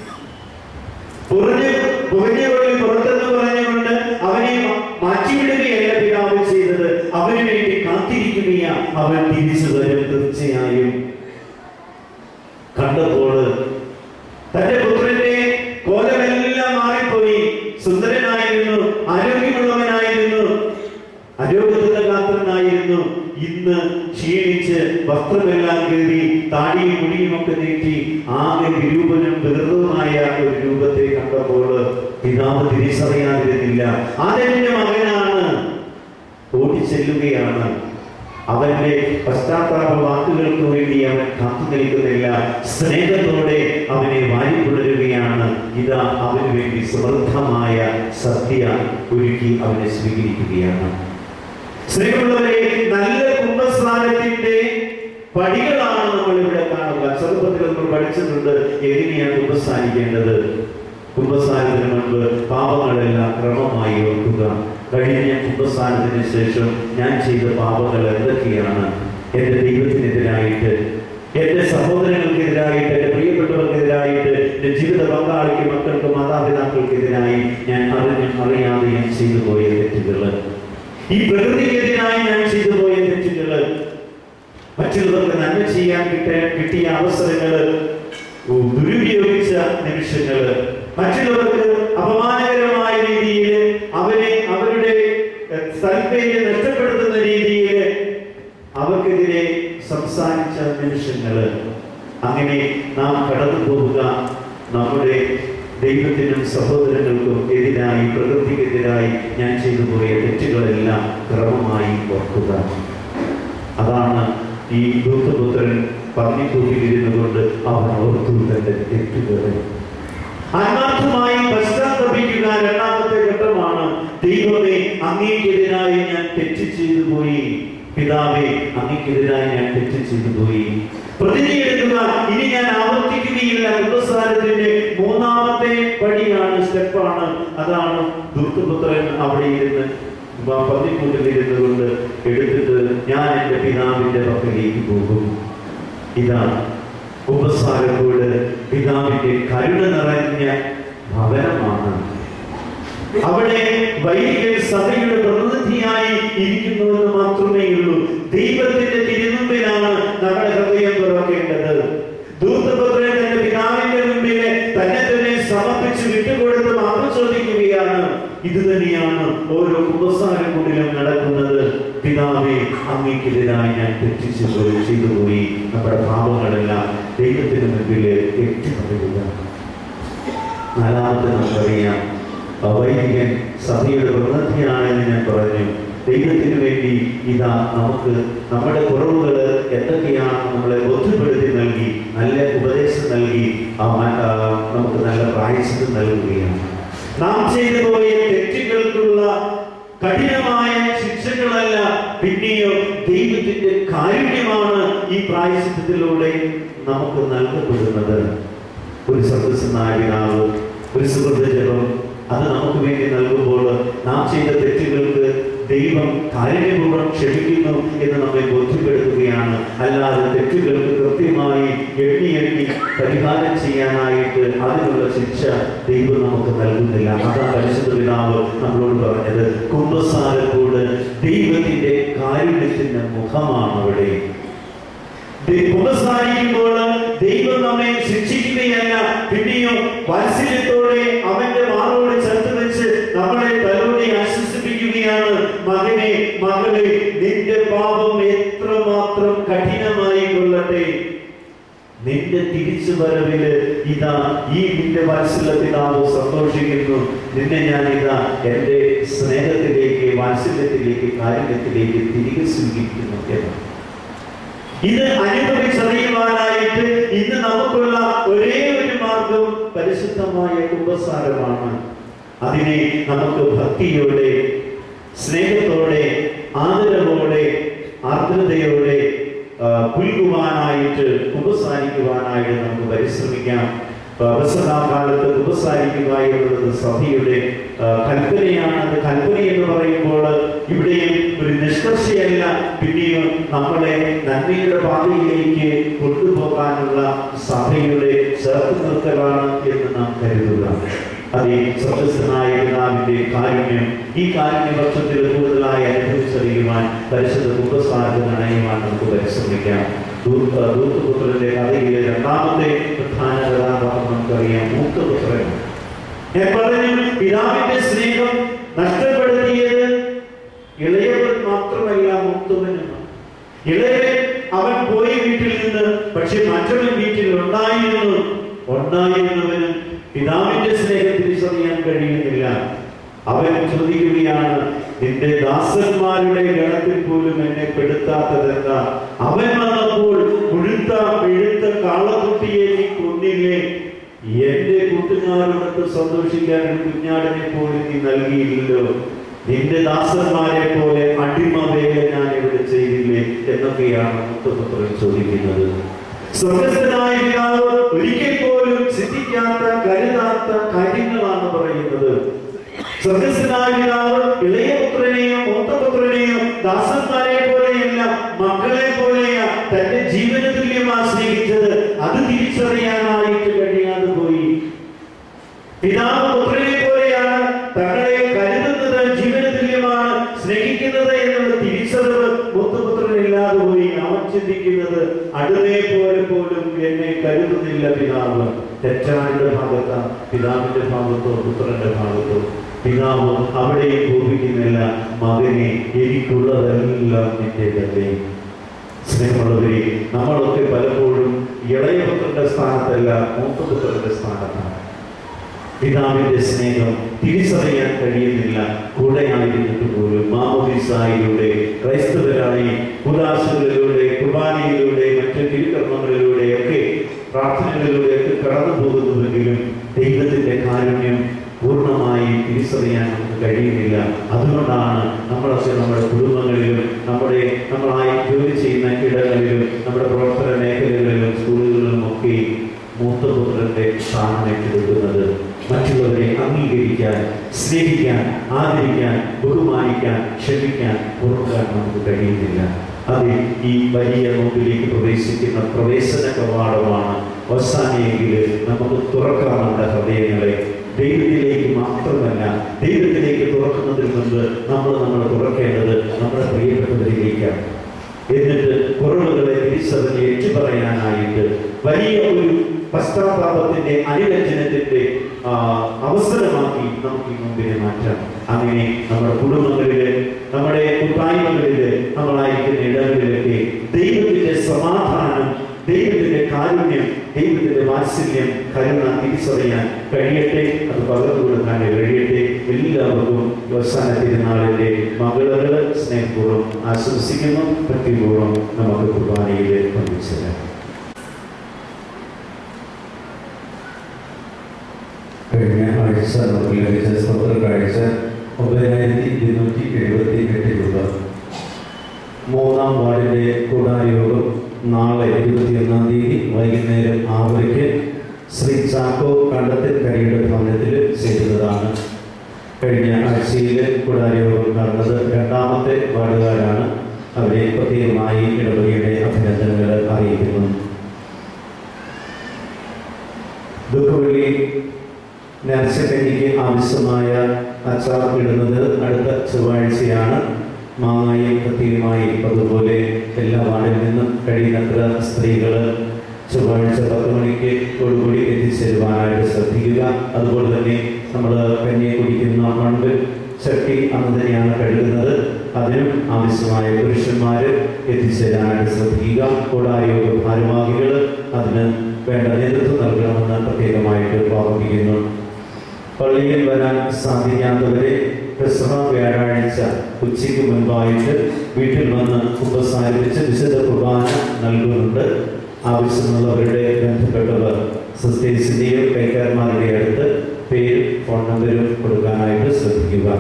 പുറഞ്ഞ പുകഞ്ഞവളിൽ പുറത്തെന്ന് പറഞ്ഞുകൊണ്ട് അവനെ മ- മാറ്റിവിടുകയല്ല പിതാവ് ചെയ്തത് അവന് വേണ്ടി കാത്തിരിക്കുകയാ അവൻ തിരിച്ചു വരും തീർച്ചയായും കണ്ടപ്പോൾ തന്റെ പുത്രന്റെ കോലമെല്ലാം മാറിപ്പോയി സുന്ദരനായിരുന്നു ആരോഗ്യമുള്ളവനായിരുന്നു ആരോഗ്യത്തിന്റെ ഗാത്രനായിരുന്നു ഇന്ന് ക്ഷീണിച്ച് വസ്ത്രമെല്ലാം കയറി താടിയും മുടിയും ഒക്കെ നീട്ടി ആകെ വിരൂപനും വികൃതവുമായ ഒരു രൂപത്തെ കണ്ടപ്പോൾ പിതാവ് തിരിച്ചറിയാതിരുന്നില്ല അതെന്റെ മകനാണ് ഓടിച്ചെല്ലുകയാണ് അവന്റെ പശ്ചാത്താപ വാക്കുകൾക്ക് വേണ്ടി അവൻ കാത്തു നിൽക്കുന്നില്ല സ്നേഹത്തോടെ അവനെ വാരിപ്പുണരുകയാണ് ഇതാ അവന് വേണ്ടി സമൃദ്ധമായ സദ്യ ഒരുക്കി അവനെ സ്വീകരിക്കുകയാണ് സ്നേഹമുള്ളവരെ നല്ല കുംഭസ്നാനത്തിന്റെ പടികളാണ് നമ്മൾ ഇവിടെ കാണുക ചെറുപ്പത്തിൽ നമ്മൾ പഠിച്ചിട്ടുണ്ട് എങ്ങനെയാണ് കുംഭസ്ഥാനിക്കേണ്ടത് കുംഭസ്ഥാനത്തിന് മുൻപ് പാപങ്ങളെല്ലാം ക്രമമായി ഓർക്കുക കഴിഞ്ഞ കുംഭസ്ഥാനത്തിന് ശേഷം ഞാൻ ചെയ്ത പാപങ്ങൾ എന്തൊക്കെയാണ് എന്റെ ദൈവത്തിനെതിരായിട്ട് എന്റെ സഹോദരങ്ങൾക്കെതിരായിട്ട് എന്റെ പ്രിയപ്പെട്ടവർക്കെതിരായിട്ട് എന്റെ ജീവിത പങ്കാളിക്ക് മക്കൾക്ക് മാതാപിതാക്കൾക്കെതിരായി ഞാൻ അറിഞ്ഞും അറിയാതെയും ചെയ്തു പോയ തെറ്റുകള് ഈ പ്രകൃതിക്കെതിരായി ഞാൻ ചെയ്തു പോയ തെറ്റുകള് മറ്റുള്ളവർക്ക് നന്മ ചെയ്യാൻ കിട്ടിയ കിട്ടിയ അവസരങ്ങള് ദുരുപയോഗിച്ച നിമിഷങ്ങള് മറ്റുള്ളവർക്ക് അപമാനകരമായ സഹോദരങ്ങൾക്കും എതിരായി പ്രകൃതിക്കെതിരായി ഞാൻ ചെയ്തു പോയ തെറ്റുകളെല്ലാം ക്രമമായി ഓർക്കുക അതാണ് ഈ ദൂതപുത്രൻ പന്നിക്കൂട്ടിലിരുന്നു കൊണ്ട് അവൻ ഓർത്തു തന്റെ തെറ്റുകളെ ആത്മാർത്ഥമായി പശ്ചാത്തപിക്കുക രണ്ടാമത്തെ ഘട്ടമാണ് ദൈവമേ അങ്ങേക്കെതിരായി ഞാൻ തെറ്റ് ചെയ്തു പോയി പിതാവേ അങ്ങേക്കെതിരായി ഞാൻ തെറ്റ് ചെയ്തു പോയി പ്രതിജ്ഞയെടുക്കുക ഇനി ഞാൻ ആവർത്തിക്കുകയില്ല കുമ്പസാരത്തിന്റെ മൂന്നാമത്തെ പടിയാണ് സ്റ്റെപ്പാണ് അതാണ് ദുർഗപുത്രൻ അവിടെ ഇരുന്ന് പന്നിക്കൂട്ടിലിരുന്നു കൊണ്ട് എടുത്തിട്ട് ഞാൻ എൻ്റെ പിതാവിന്റെ പക്കലേക്ക് പോകും ഇതാണ് ഉപസാരത്തോട് പിതാവിന്റെ കരുണ നിറഞ്ഞ ഭവനമാണ് അവിടെ വൈദികൻ സഭയുടെ പ്രതിനിധിയായി ഇരിക്കുന്നുവെന്ന് മാത്രമേ ഉള്ളൂ ദൈവത്തിന്റെ തിരുമുമ്പിലാണ് നമ്മുടെ ഹൃദയം തുറക്കേണ്ടത് ദൂതപുത്രൻ തന്റെ പിതാവിന്റെ മുമ്പില് തന്നെ തന്നെ സമർപ്പിച്ച് വിട്ടുകൊടുത്ത് മാപ്പ് ചോദിക്കുകയാണ് ഇത് തന്നെയാണ് ഓരോ കുമ്പസാരക്കുടിലും നടക്കുന്നത് പിതാവെ അങ്ങേക്കെതിരായി ഞാൻ തെറ്റിച്ചു പോയി ചെയ്തു പോയി നമ്മുടെ പാപങ്ങളെല്ലാം ദൈവത്തിന് മുമ്പിൽ ഏറ്റുപറയുക നാലാമത്തെ നമുക്കറിയാം വൈദികൻ സഭയുടെ പ്രതിനിധിയാണെന്ന് ഞാൻ പറഞ്ഞു ദൈവത്തിന് വേണ്ടി ഇതാ നമുക്ക് നമ്മുടെ കുറവുകൾ എന്തൊക്കെയാണെന്ന് നമ്മളെ ബോധ്യപ്പെടുത്തി നൽകി നല്ല ഉപദേശം നൽകി ആ മ- ആ, നമുക്ക് നല്ല പ്രായശ്ചിത്തം നൽകുകയാണ് നാം ചെയ്തു പോയ തെറ്റുകൾക്കുള്ള കഠിനമായ ശിക്ഷകളല്ല പിന്നെയോ ദൈവത്തിന്റെ കാരുണ്യമാണ് ഈ പ്രായശ്ചിത്തത്തിലൂടെ നമുക്ക് നൽകപ്പെടുന്നത് ഒരു സദസ്സനായ പിതാവ് ഒരു സുഹൃത്ത് ജപം അത് നമുക്ക് വേണ്ടി നൽകുമ്പോൾ നാം ചെയ്ത തെറ്റുകൾക്ക് ദൈവം കാരുണ്യപൂർവ്വം ക്ഷമിക്കുന്നു എന്ന് നമ്മെ ബോധ്യപ്പെടുത്തുകയാണ് അല്ലാതെ തെറ്റുകൾക്ക് കൃത്യമായി എണ്ണി എണ്ണി പരിഹാരം ചെയ്യാനായിട്ട് അതിനുള്ള ശിക്ഷ ദൈവം നമുക്ക് നൽകുന്നില്ല അതാണ് പരിശുദ്ധ പിതാവ് നമ്മളോട് പറഞ്ഞത് കുംഭസാരത്തോട് ദൈവത്തിന്റെ കാരുണ്യത്തിന്റെ മുഖമാണ് അവിടെ കുമ്പസാരിക്കുമ്പോൾ ദൈവം നമ്മെ ശിക്ഷിക്കുകയല്ല പിന്നെയോ വാത്സല്യത്തോടെ അവന്റെ മാറോട് ചേർത്ത് വെച്ച് നമ്മളെ തലോടെ ആശ്വസിപ്പിക്കുകയാണ് മകനെ മകളെ നിന്റെ പാപം എത്രമാത്രം കഠിനമായി കൊള്ളട്ടെ നിന്റെ തിരിച്ചു വരവില് ഇതാ ഈ നിന്റെ വാത്സല്യ പിതാവ് സന്തോഷിക്കുന്നു നിന്നെ ഞാൻ ഇതാ എന്റെ സ്നേഹത്തിലേക്ക് വാത്സല്യത്തിലേക്ക് കാരുണ്യത്തിലേക്ക് തിരികെ സ്വീകരിക്കുന്നു എന്ന് ഇത് അനുഭവിച്ചറിയുവാനായിട്ട് ഇന്ന് നമുക്കുള്ള ഒരേ ഒരു മാർഗം പരിശുദ്ധമായ കുംഭസാരമാണ് അതിനെ നമുക്ക് ഭക്തിയോടെ സ്നേഹത്തോടെ ആദരവോടെ ആർദ്രതയോടെ ആ, പുൽകുവാനായിട്ട് കുമ്പസാരിക്കുവാനായിട്ട് നമുക്ക് പരിശ്രമിക്കാം കാലത്ത് കുമ്പസാരിക്കുക എന്നുള്ളത് സഭയുടെ ആ, കൽപ്പനയാണ് അത് കൽപ്പന എന്ന് പറയുമ്പോൾ ഇവിടെയും ഒരു നിഷ്കർഷയല്ല പിന്നെയും നമ്മളെ നന്മയുടെ പാതയിലേക്ക് കൊണ്ടുപോകാനുള്ള സഭയുടെ ചേർത്ത് നിർത്തലാണ് എന്ന് നാം കരുതുക അതേ സ്വർഗസ്ഥനായ പിതാവിന്റെ കാരുണ്യം ഈ കാരുണ്യ പക്ഷത്തിൽ കൂടുതലായി അനുഭവിച്ചറിയുവാൻ പരിശുദ്ധ കുമ്പസാരത്തിന് അണയുവാൻ നമുക്ക് പരിശ്രമിക്കാം ദൂത്ത ദൂത്തപുത്രന്റെ കഥയിലെ രണ്ടാമത്തെ പ്രധാന കഥാപാത്രം നമുക്കറിയാം മൂത്തപുത്രൻ ഞാൻ പറഞ്ഞു പിതാവിന്റെ സ്നേഹം നഷ്ടപ്പെടുത്തിയത് ഇളയവൻ മാത്രമല്ല മൂത്തവനുമാണ് ഇളയവൻ അവൻ പോയ വീട്ടിൽ നിന്ന് പക്ഷെ മറ്റവൻ വീട്ടിൽ ഉണ്ടായിരുന്നു ഉണ്ടായിരുന്നവന് പിതാവിന്റെ സ്നേഹം തിരിച്ചറിയാൻ കഴിയുന്നില്ല അവൻ ചോദിക്കുകയാണ് നിന്റെ ദാസന്മാരുടെ ഗണത്തിൽ പോലും എന്നെ പെടുത്താത്തതെന്താ അവൻ വന്നപ്പോൾ മുഴുത്ത പിഴുത്ത കാളക്കുട്ടിയെ നീ കൊന്നില്ലേ എന്റെ കൂട്ടുകാരോടൊത്ത് സന്തോഷിക്കാൻ ഒരു കുഞ്ഞാടിനെ പോലും നീ നൽകിയില്ലല്ലോ നിന്റെ ദാസന്മാരെ പോലെ അടിമ വേല ഞാൻ ഇവിടെ ചെയ്തില്ലേ എന്നൊക്കെയാണ് മുത്തപുത്രൻ ചോദിക്കുന്നത് സ്വർഗസ്ഥനായ പിതാവ് ഒരിക്കൽ പോലും ചിന്തിക്കാത്ത കരുതാത്ത കാര്യങ്ങളാണ് പറയുന്നത് സ്വർഗസ്ഥനായ പിതാവ് ഇളയപുത്രനെയോ മൂത്തപുത്രനെയോ ദാസന്മാരെ പോലെയല്ല മക്കളെ പോലെയാ തന്റെ ജീവന തുല്യമാ സ്നേഹിച്ചത് അത് തിരിച്ചറിയാനായിട്ട് കഴിയാതെ പോയി പിതാവ് പുത്രനെ പോലെയാണ് തങ്ങളെ കരുതുന്നത് ജീവന തുല്യമാണ് സ്നേഹിക്കുന്നത് എന്നുള്ള തിരിച്ചറിവ് മുത്തുപുത്രനില്ലാതെ പോയി അവൻ ചിന്തിക്കുന്നത് അടുതേ പോലെ പോലും എന്നെ കരുതുന്നില്ല പിതാവ് തെറ്റാണിന്റെ ഭാഗത്താ പിതാവിന്റെ ഭാഗത്തോ പുത്രന്റെ ഭാഗത്തോ പിതാവ് അവിടെയും കോപിക്കുന്നില്ല മകനെ എനിക്കുള്ളതെല്ലാം നിന്റെ തന്നെ സ്നേഹമുള്ളവരെ നമ്മളൊക്കെ പലപ്പോഴും ഇളയപുത്രന്റെ സ്ഥാനത്തല്ല മൂത്തപുത്രന്റെ സ്ഥാനത്താണ് പിതാവിന്റെ സ്നേഹം തിരിച്ചറിയാൻ കഴിയുന്നില്ല കൂടെയായിരുന്നിട്ട് പോലും മാമോദിസായിലൂടെ ക്രൈസ്തവരായി ഉദാശകളിലൂടെ കുർബാനയിലൂടെ മറ്റു തിരുക്കർമ്മങ്ങളിലൂടെ ഒക്കെ പ്രാർത്ഥനകളിലൂടെയൊക്കെ കടന്നു പോകുന്നുവെങ്കിലും ദൈവത്തിന്റെ കാരുണ്യം പൂർണ്ണമായി തിരിച്ചറിയാൻ നമുക്ക് കഴിയുന്നില്ല അതുകൊണ്ടാണ് നമ്മളൊക്കെ നമ്മുടെ കുടുംബങ്ങളിലും നമ്മുടെ നമ്മളായി ജോലി ചെയ്യുന്ന ഇടങ്ങളിലും നമ്മുടെ പ്രവർത്തന മേഖലകളിലും സ്കൂളുകളിലും ഒക്കെ മൂത്ത പുത്രന്റെ സ്ഥാനം ഏറ്റെടുക്കുന്നത് മറ്റുള്ളവരെ അംഗീകരിക്കാൻ സ്നേഹിക്കാൻ ആദരിക്കാൻ ബഹുമാനിക്കാൻ ക്ഷമിക്കാൻ ഓർക്കാൻ നമുക്ക് കഴിയുന്നില്ല അത് ഈ വലിയ നോമ്പിലേക്ക് പ്രവേശിക്കുന്ന പ്രവേശന കവാടമാണ് അവസാനിയെങ്കിൽ നമുക്ക് തുറക്കാം നമ്മുടെ ഹൃദയങ്ങളെ ദൈവത്തിലേക്ക് മാത്രമല്ല ദൈവത്തിലേക്ക് തുറക്കുന്നതിന് മുൻപ് നമ്മൾ നമ്മൾ തുറക്കേണ്ടത് നമ്മുടെ പ്രിയപ്പെട്ടവരിലേക്കാണ് എന്നിട്ട് കുറവുകളെ തിരിച്ചറിഞ്ഞ് ഏറ്റുപറയാനായിട്ട് വലിയ ഒരു പശ്ചാത്താപത്തിന്റെ അനുരഞ്ജനത്തിന്റെ ആ, അവസരമാക്കി നമുക്ക് ഈ മുമ്പിനെ മാറ്റാം അങ്ങനെ നമ്മുടെ കുടുംബങ്ങളില് നമ്മുടെ കൂട്ടായ്മകളില് നമ്മളായിരിക്കുന്ന ഇടങ്ങളിലൊക്കെ ദൈവത്തിന്റെ സമാധാനം ദൈവത്തിന്റെ കാരുണ്യം ദൈവത്തിന്റെ വാത്സല്യം കരുണ തിരിച്ചറിയാൻ കഴിയട്ടെ അത് പകർന്നു കൊടുക്കാൻ കഴിയട്ടെ എല്ലാവർക്കും അവസാന തിരുനാളിന്റെ മകള് സ്നേഹപൂർവ്വം ആശംസിക്കുന്നു ഭക്തിപൂർവ്വം നമുക്ക് കുർബാനയിൽ പങ്കുചേരാം കഴിഞ്ഞ ആഴ്ച നമുക്ക് ലഭിച്ച സ്തോത്ര കാഴ്ച ഒമ്പതിനായിരത്തി ഇരുന്നൂറ്റി എഴുപത്തി എട്ട് രൂപ മൂന്നാം വാർഡിന്റെ കൂടാരയോഗം നാളെ ഇരുപത്തിയൊന്നാം തീയതി വൈകുന്നേരം ആറരയ്ക്ക് ശ്രീ ചാക്കോ കണ്ടത്തിൽ കരിയുടെ ഭവനത്തിൽ ചേരുന്നതാണ് കഴിഞ്ഞ ആഴ്ചയിൽ കൂടാരയോഗം നടന്നത് രണ്ടാമത്തെ വാർഡുകാരാണ് അവരെ പ്രത്യേകമായി ഇടവകയുടെ അഭിനന്ദനങ്ങൾ അറിയിക്കുന്നു ദുഃഖവെള്ളി നേർച്ചക്കഞ്ഞിക്ക് ആവശ്യമായ അച്ചാർ ഇടുന്നത് അടുത്ത ചൊവ്വാഴ്ചയാണ് മാങ്ങായും കത്തിയുമായി അതുപോലെ എല്ലാ വാർഡിൽ നിന്നും കഴിയുന്നത്ര സ്ത്രീകൾ ചൊവ്വാഴ്ച പത്ത് മണിക്ക് ഓടുകൂടി എത്തിച്ചേരുവാനായിട്ട് ശ്രദ്ധിക്കുക അതുപോലെ തന്നെ നമ്മൾ കഞ്ഞിയെ കുടിക്കുന്ന മണ്ണ് ചട്ടി അന്ന് തന്നെയാണ് കഴുകുന്നത് അതിനും ആവശ്യമായ പുരുഷന്മാർ എത്തിച്ചേരാനായിട്ട് ശ്രദ്ധിക്കുക കൂടായോഗ ഭാരവാഹികൾ അതിന് വേണ്ട നേതൃത്വം നൽകണമെന്ന് പ്രത്യേകമായിട്ട് ഓർമ്മിപ്പിക്കുന്നു പള്ളിയിൽ വരാൻ സാധിക്കാത്തവരെ പെസഹ വ്യാഴാഴ്ച ഉച്ചയ്ക്ക് മുൻപായിട്ട് വീട്ടിൽ വന്ന് ഉപസാരിപ്പിച്ച് വിശുദ്ധ കുർബാന നൽകുന്നുണ്ട് ആവശ്യമുള്ളവരുടെ ബന്ധപ്പെട്ടവർ സിസ്റ്റേഴ്സിൻ്റെയും കൈക്കാരന്മാരുടെ അടുത്ത് പേരും ഫോൺ നമ്പരും കൊടുക്കാനായിട്ട് ശ്രദ്ധിക്കുക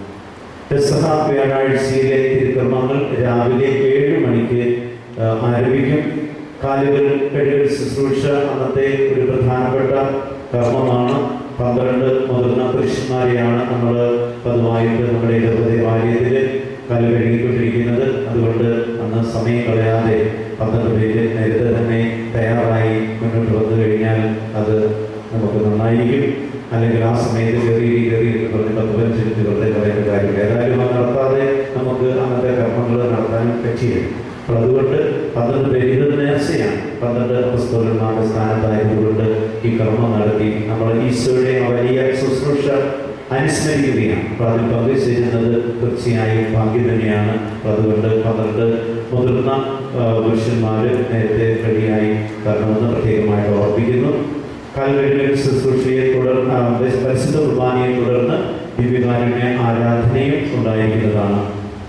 പെസഹ വ്യാഴാഴ്ചയിലെ തിരുക്കർമ്മങ്ങൾ രാവിലെ ഏഴ് മണിക്ക് ആ, ആരംഭിക്കും കാലുകൾ കഴുകൽ ശുശ്രൂഷ അന്നത്തെ ഒരു പ്രധാനപ്പെട്ട കർമ്മമാണ് പന്ത്രണ്ട് മുതിർന്ന പുരുഷന്മാരെയാണ് നമ്മൾ പതിവായിട്ട് നമ്മുടെ ഇടപെടൽ വാര്യത്തിൽ കാല് കഴുകിക്കൊണ്ടിരിക്കുന്നത് അതുകൊണ്ട് അന്ന് സമയം കളയാതെ പന്ത്രണ്ട് പേര് നേരത്തെ തന്നെ തയ്യാറായി മുന്നോട്ട് വന്നു കഴിഞ്ഞാൽ അത് നമുക്ക് നന്നായിരിക്കും അല്ലെങ്കിൽ ആ സമയത്ത് കയറി കയറി എന്ന് പറഞ്ഞ് പത്ത് പതിനഞ്ച് മിനിറ്റ് വെറുതെ കളയേണ്ട കാര്യമില്ല ഏതായാലും അത് നടത്താതെ നമുക്ക് അങ്ങനത്തെ കർമ്മങ്ങൾ നടത്താനും പറ്റിയില്ല അപ്പോൾ അതുകൊണ്ട് പന്ത്രണ്ട് പേര് ഇത് നേർച്ചയാണ് പന്ത്രണ്ട് പുസ്തകന്മാരുടെ സ്ഥാനത്തായതുകൊണ്ട് ഈ കർമ്മം നടത്തി നമ്മൾ ഈശോയുടെ ആ വലിയ ശുശ്രൂഷ അനുസ്മരിക്കുകയാണ് അപ്പോൾ അതിൽ പങ്കുചേരുന്നത് തീർച്ചയായും ഭാഗ്യം തന്നെയാണ് അപ്പോൾ അതുകൊണ്ട് പന്ത്രണ്ട് മുതിർന്ന ആ, പുരുഷന്മാർ നേരത്തെ റെഡിയായി തരണമെന്ന് പ്രത്യേകമായിട്ട് ഓർമ്മിക്കുന്നു കാൽവഴികളിൽ ശുശ്രൂഷയെ തുടർന്ന് ആ, പരിശുദ്ധ കുർബാനയെ തുടർന്ന് ദിവ്യകാരുണ്യ ആരാധനയും ഉണ്ടായിരിക്കുന്നതാണ്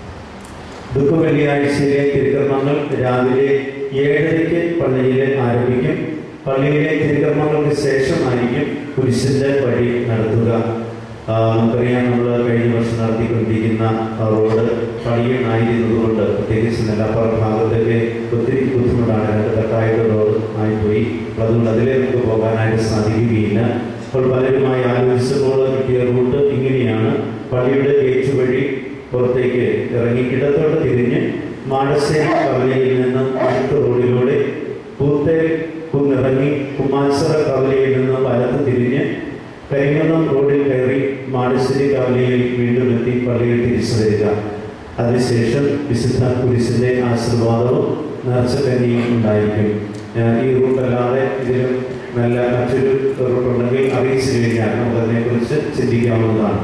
ദുഃഖ വെള്ളിയാഴ്ചയിലെ തിരുക്കർമ്മങ്ങൾ രാവിലെ ഏഴരയ്ക്ക് പള്ളിയിൽ ആരംഭിക്കും പള്ളിയിലെ തിരുക്കർമ്മങ്ങൾക്ക് ശേഷമായിരിക്കും കുരിശിന്റെ വഴി നടത്തുക ആ, നമുക്കറിയാം നമ്മൾ കഴിഞ്ഞ വർഷം നടത്തിക്കൊണ്ടിരിക്കുന്ന ആ റോഡ് പണിയണായിരുന്നതുകൊണ്ട് പ്രത്യേകിച്ച് നെല്ലാപ്പാറ ഭാഗത്തൊക്കെ ഒത്തിരി ബുദ്ധിമുട്ടാണ് രണ്ട് തട്ടായിട്ട് റോഡ് ആയിപ്പോയി അപ്പോൾ അതുകൊണ്ട് അതിലേ നമുക്ക് പോകാനായിട്ട് സാധിക്കുകയില്ല അപ്പോൾ പലരുമായി ആലോചിച്ചപ്പോൾ കിട്ടിയ റൂട്ട് ഇങ്ങനെയാണ് പള്ളിയുടെ ഗേറ്റ് വഴി പുറത്തേക്ക് ഇറങ്ങി ഇടത്തോട്ട് തിരിഞ്ഞ് മാടശ്ശേരി കവലയിൽ നിന്ന് അടുത്ത റോഡിലൂടെ പൂത്തേൽ കുന്നിറങ്ങി കുമാശ്വര കവലയിൽ നിന്ന് വലത്ത് തിരിഞ്ഞ് കരിങ്ങുന്നം റോഡിൽ കയറി മാടശ്ശേരി കവലയിൽ വീണ്ടും എത്തി പള്ളിയിൽ തിരിച്ചു വരിക അതിനുശേഷം വിശുദ്ധ കുരിശിന്റെ ആശീർവാദവും നേർച്ചക്കന്നിയും ഉണ്ടായിരിക്കും ഞാൻ ഈ റൂട്ടല്ലാതെ ഇതിലും നല്ല മറ്റൊരു റൂട്ടുണ്ടെങ്കിൽ അറിയിച്ചു കഴിഞ്ഞാൽ നമുക്കതിനെക്കുറിച്ച് ചിന്തിക്കാവുന്നതാണ്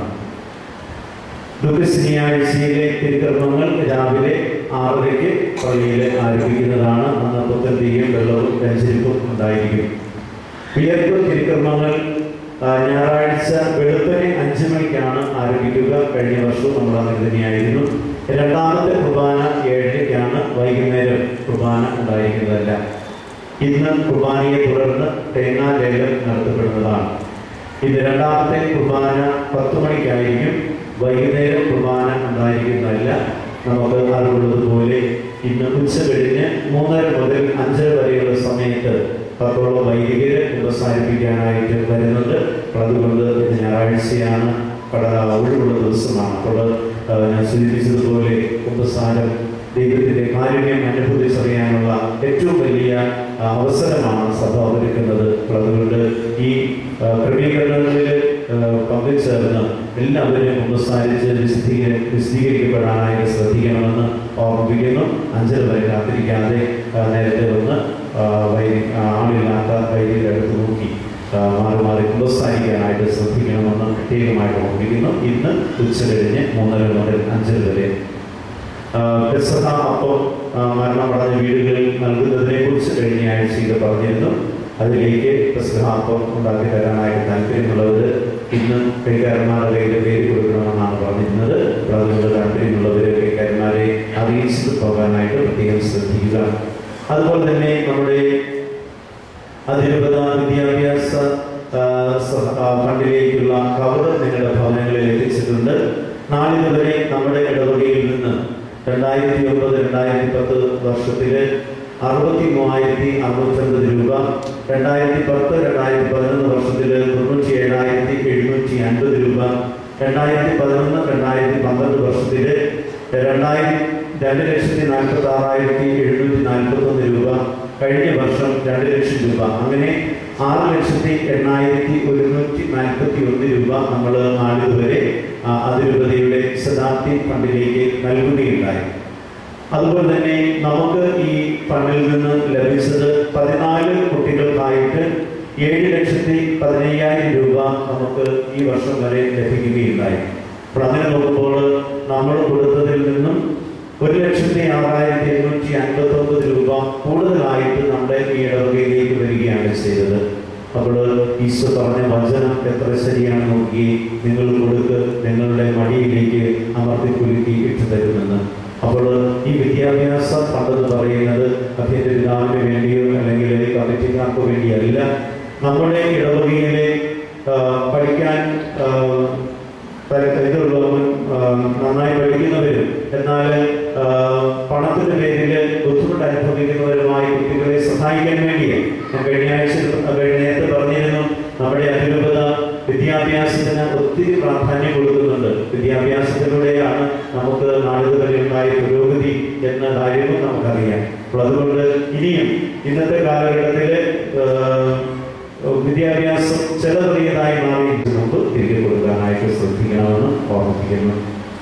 ദുഃഖശനിയാഴ്ചയിലെ തിരുക്കർമ്മങ്ങൾ രാവിലെ ആറരയ്ക്ക് പള്ളിയിൽ ആരംഭിക്കുന്നതാണ് അന്ന് പുത്തൻ തീയും വെള്ളവും വെഞ്ചരിപ്പും ഉണ്ടായിരിക്കും വിയർപ്പ് തിരുക്കർമ്മങ്ങൾ ആ, ഞായറാഴ്ച വെളുപ്പിനെ അഞ്ചു മണിക്കാണ് ആരംഭിക്കുക കഴിഞ്ഞ വർഷവും നമ്മൾ അങ്ങനെ തന്നെയായിരുന്നു രണ്ടാമത്തെ കുർബാന ഏഴരയ്ക്കാണ് വൈകുന്നേരം കുർബാന ഉണ്ടായിരിക്കുന്നതല്ല ഇന്ന് കുർബാനയെ തുടർന്ന് തേങ്ങാ ലേലം നടത്തപ്പെടുന്നതാണ് ഇന്ന് രണ്ടാമത്തെ കുർബാന പത്ത് മണിക്കായിരിക്കും വൈകുന്നേരം കുർബാന ഉണ്ടായിരിക്കുന്നതല്ല നമുക്ക് അറിവുള്ളതുപോലെ ഇന്ന് ഉച്ച കഴിഞ്ഞ് മൂന്നര മുതൽ അഞ്ചര വരെയുള്ള സമയത്ത് പത്തോളം വൈദികര് ഉപസാരിപ്പിക്കാനായിട്ട് വരുന്നുണ്ട് അപ്പോൾ അതുകൊണ്ട് ഇന്ന് ഞായറാഴ്ചയാണ് കട ഒഴിവുള്ള ദിവസമാണ് അപ്പോൾ ആ, ഞാൻ സൂചിപ്പിച്ചതുപോലെ ഉപസാരം ദൈവത്തിന്റെ കാരുണ്യം അനുഭവിച്ചറിയാനുള്ള ഏറ്റവും വലിയ ആ, അവസരമാണ് സഭ ഒരുക്കുന്നത് അപ്പോൾ അതുകൊണ്ട് ഈ ആ, ക്രമീകരണങ്ങളിൽ ആ, പങ്കുചേർന്ന് എല്ലാവരും ഉപസാരിച്ച് വിശദീക വിശദീകരിക്കപ്പെടാനായിട്ട് ശ്രദ്ധിക്കണമെന്ന് ഓർമ്മിപ്പിക്കുന്നു അഞ്ചര വരെ കാത്തിരിക്കാതെ ആ, നേരത്തെ വന്ന് ആ, വൈദി- ആ, ആളില്ലാത്ത വൈദ്യുതി അടുത്ത് നോക്കി ആ, മാറി മാറി ഉപസാരിക്കാനായിട്ട് ശ്രദ്ധിക്കണമെന്ന് പ്രത്യേകമായിട്ട് ഓർമ്മിപ്പിക്കുന്നു ഇന്ന് ഉച്ച കഴിഞ്ഞ് മൂന്നര മുതൽ അഞ്ചര വരെ ആ, പെസഹ അപ്പം ആ, മരണമടഞ്ഞ വീടുകളിൽ നൽകുന്നതിനെ കുറിച്ച് കഴിഞ്ഞ ആഴ്ചയിൽ പറഞ്ഞിരുന്നു അതിലേക്ക് പെസഹ അപ്പം ഉണ്ടാക്കി തരാനായിട്ട് താല്പര്യമുള്ളവർ ഇന്ന് കൈക്കാരന്മാരുടെ കയ്യിൽ പേര് കൊടുക്കണമെന്നാണ് പറഞ്ഞിരുന്നത് അപ്പോൾ അതുകൊണ്ട് താല്പര്യമുള്ളവർ കൈക്കാരന്മാരെ അറിയിച്ചിട്ട് പോകാനായിട്ട് പ്രത്യേകം ശ്രദ്ധിക്കുക അതുപോലെ തന്നെ നമ്മുടെ അതിരൂപത വിദ്യാഭ്യാസ ആ, സ- ആ, ഫണ്ടിലേക്കുള്ള കവർ നിങ്ങളുടെ ഭവനങ്ങളിൽ എത്തിച്ചിട്ടുണ്ട് നാളിതുവരെ നമ്മുടെ ഇടവകയിൽ നിന്ന് രണ്ടായിരത്തി ഒമ്പത് രണ്ടായിരത്തി പത്ത് വർഷത്തില് അറുപത്തി മൂവായിരത്തി അറുപത്തൊൻപത് രൂപ രണ്ടായിരത്തി പത്ത് രണ്ടായിരത്തി പതിനൊന്ന് വർഷത്തില് തൊണ്ണൂറ്റി ഏഴായിരത്തി എഴുന്നൂറ്റി അൻപത് രൂപ രണ്ടായിരത്തി പതിനൊന്ന് രണ്ടായിരത്തി പന്ത്രണ്ട് വർഷത്തില് രണ്ടായിരത്തി രണ്ട് ലക്ഷത്തി നാൽപ്പത്തി ആറായിരത്തി എഴുന്നൂറ്റി നാൽപ്പത്തി ഒന്ന് രൂപ കഴിഞ്ഞ വർഷം രണ്ട് ലക്ഷം രൂപ അങ്ങനെ ആറ് ലക്ഷത്തി എണ്ണായിരത്തി ഒരുന്നൂറ്റി നാൽപ്പത്തി ഒന്ന് രൂപ നമ്മൾ നാളിതുവരെ ആ, അതിരൂപതയുടെ ശതാബ്ദി ഫണ്ടിലേക്ക് നൽകുകയുണ്ടായി അതുപോലെ തന്നെ നമുക്ക് ഈ ഫണ്ടിൽ നിന്ന് ലഭിച്ചത് പതിനാല് കുട്ടികൾക്കായിട്ട് ഏഴ് ലക്ഷത്തി പതിനയ്യായിരം രൂപ നമുക്ക് ഈ വർഷം വരെ ലഭിക്കുകയുണ്ടായി അപ്പോൾ അങ്ങനെ നോക്കുമ്പോൾ നമ്മൾ കൊടുത്തതിൽ നിന്നും ഒരു ലക്ഷത്തി ആറായിരത്തി എണ്ണൂറ്റി അൻപത്തി ഒമ്പത് രൂപ കൂടുതലായിട്ട് നമ്മുടെ ഈ ഇടവകയിലേക്ക് വരികയാണ് ചെയ്തത് അപ്പോൾ ഈശോ പറഞ്ഞ വചനം എത്ര ശരിയാണ് നോക്കി നിങ്ങൾ കൊടുക്ക് നിങ്ങളുടെ മടിയിലേക്ക് അമർത്തി കുലുക്കി ഇട്ടു തരുമെന്ന് അപ്പോൾ ഈ വിദ്യാഭ്യാസ ഫണ്ടെന്ന് പറയുന്നത് അഭ്യന്തര പിതാവിന് വേണ്ടിയോ അല്ലെങ്കിൽ കമ്മിറ്റിക്കാർക്ക് വേണ്ടിയല്ല നമ്മുടെ ഇടവകയിലെ ആ, പഠിക്കാൻ ആ, ത- ഇതുള്ളവരും ആ, നന്നായി പഠിക്കുന്നവരും എന്നാൽ ആ, പണത്തിന്റെ പേരിൽ ബുദ്ധിമുട്ട് അനുഭവിക്കുന്നവരുമായ കുട്ടികളെ സഹായിക്കാൻ വേണ്ടി ഞാൻ കഴിഞ്ഞ ആഴ്ച കഴിഞ്ഞ നേരത്തെ പറഞ്ഞിരുന്നു നമ്മുടെ അതിരൂപത വിദ്യാഭ്യാസത്തിന് ഒത്തിരി പ്രാധാന്യം കൊടുക്കുന്നുണ്ട് വിദ്യാഭ്യാസത്തിലൂടെയാണ് നമുക്ക് നാളുകളിൽ ഉണ്ടായ പുരോഗതി എന്ന കാര്യവും നമുക്കറിയാം അപ്പോൾ അതുകൊണ്ട് ഇനിയും ഇന്നത്തെ കാലഘട്ടത്തിൽ വിദ്യാഭ്യാസം ചെലവേറിയതായി മാറി നമുക്ക് തിരികെ കൊടുക്കാനായിട്ട് ശ്രദ്ധിക്കണമെന്ന് ഓർമ്മിപ്പിക്കുന്നു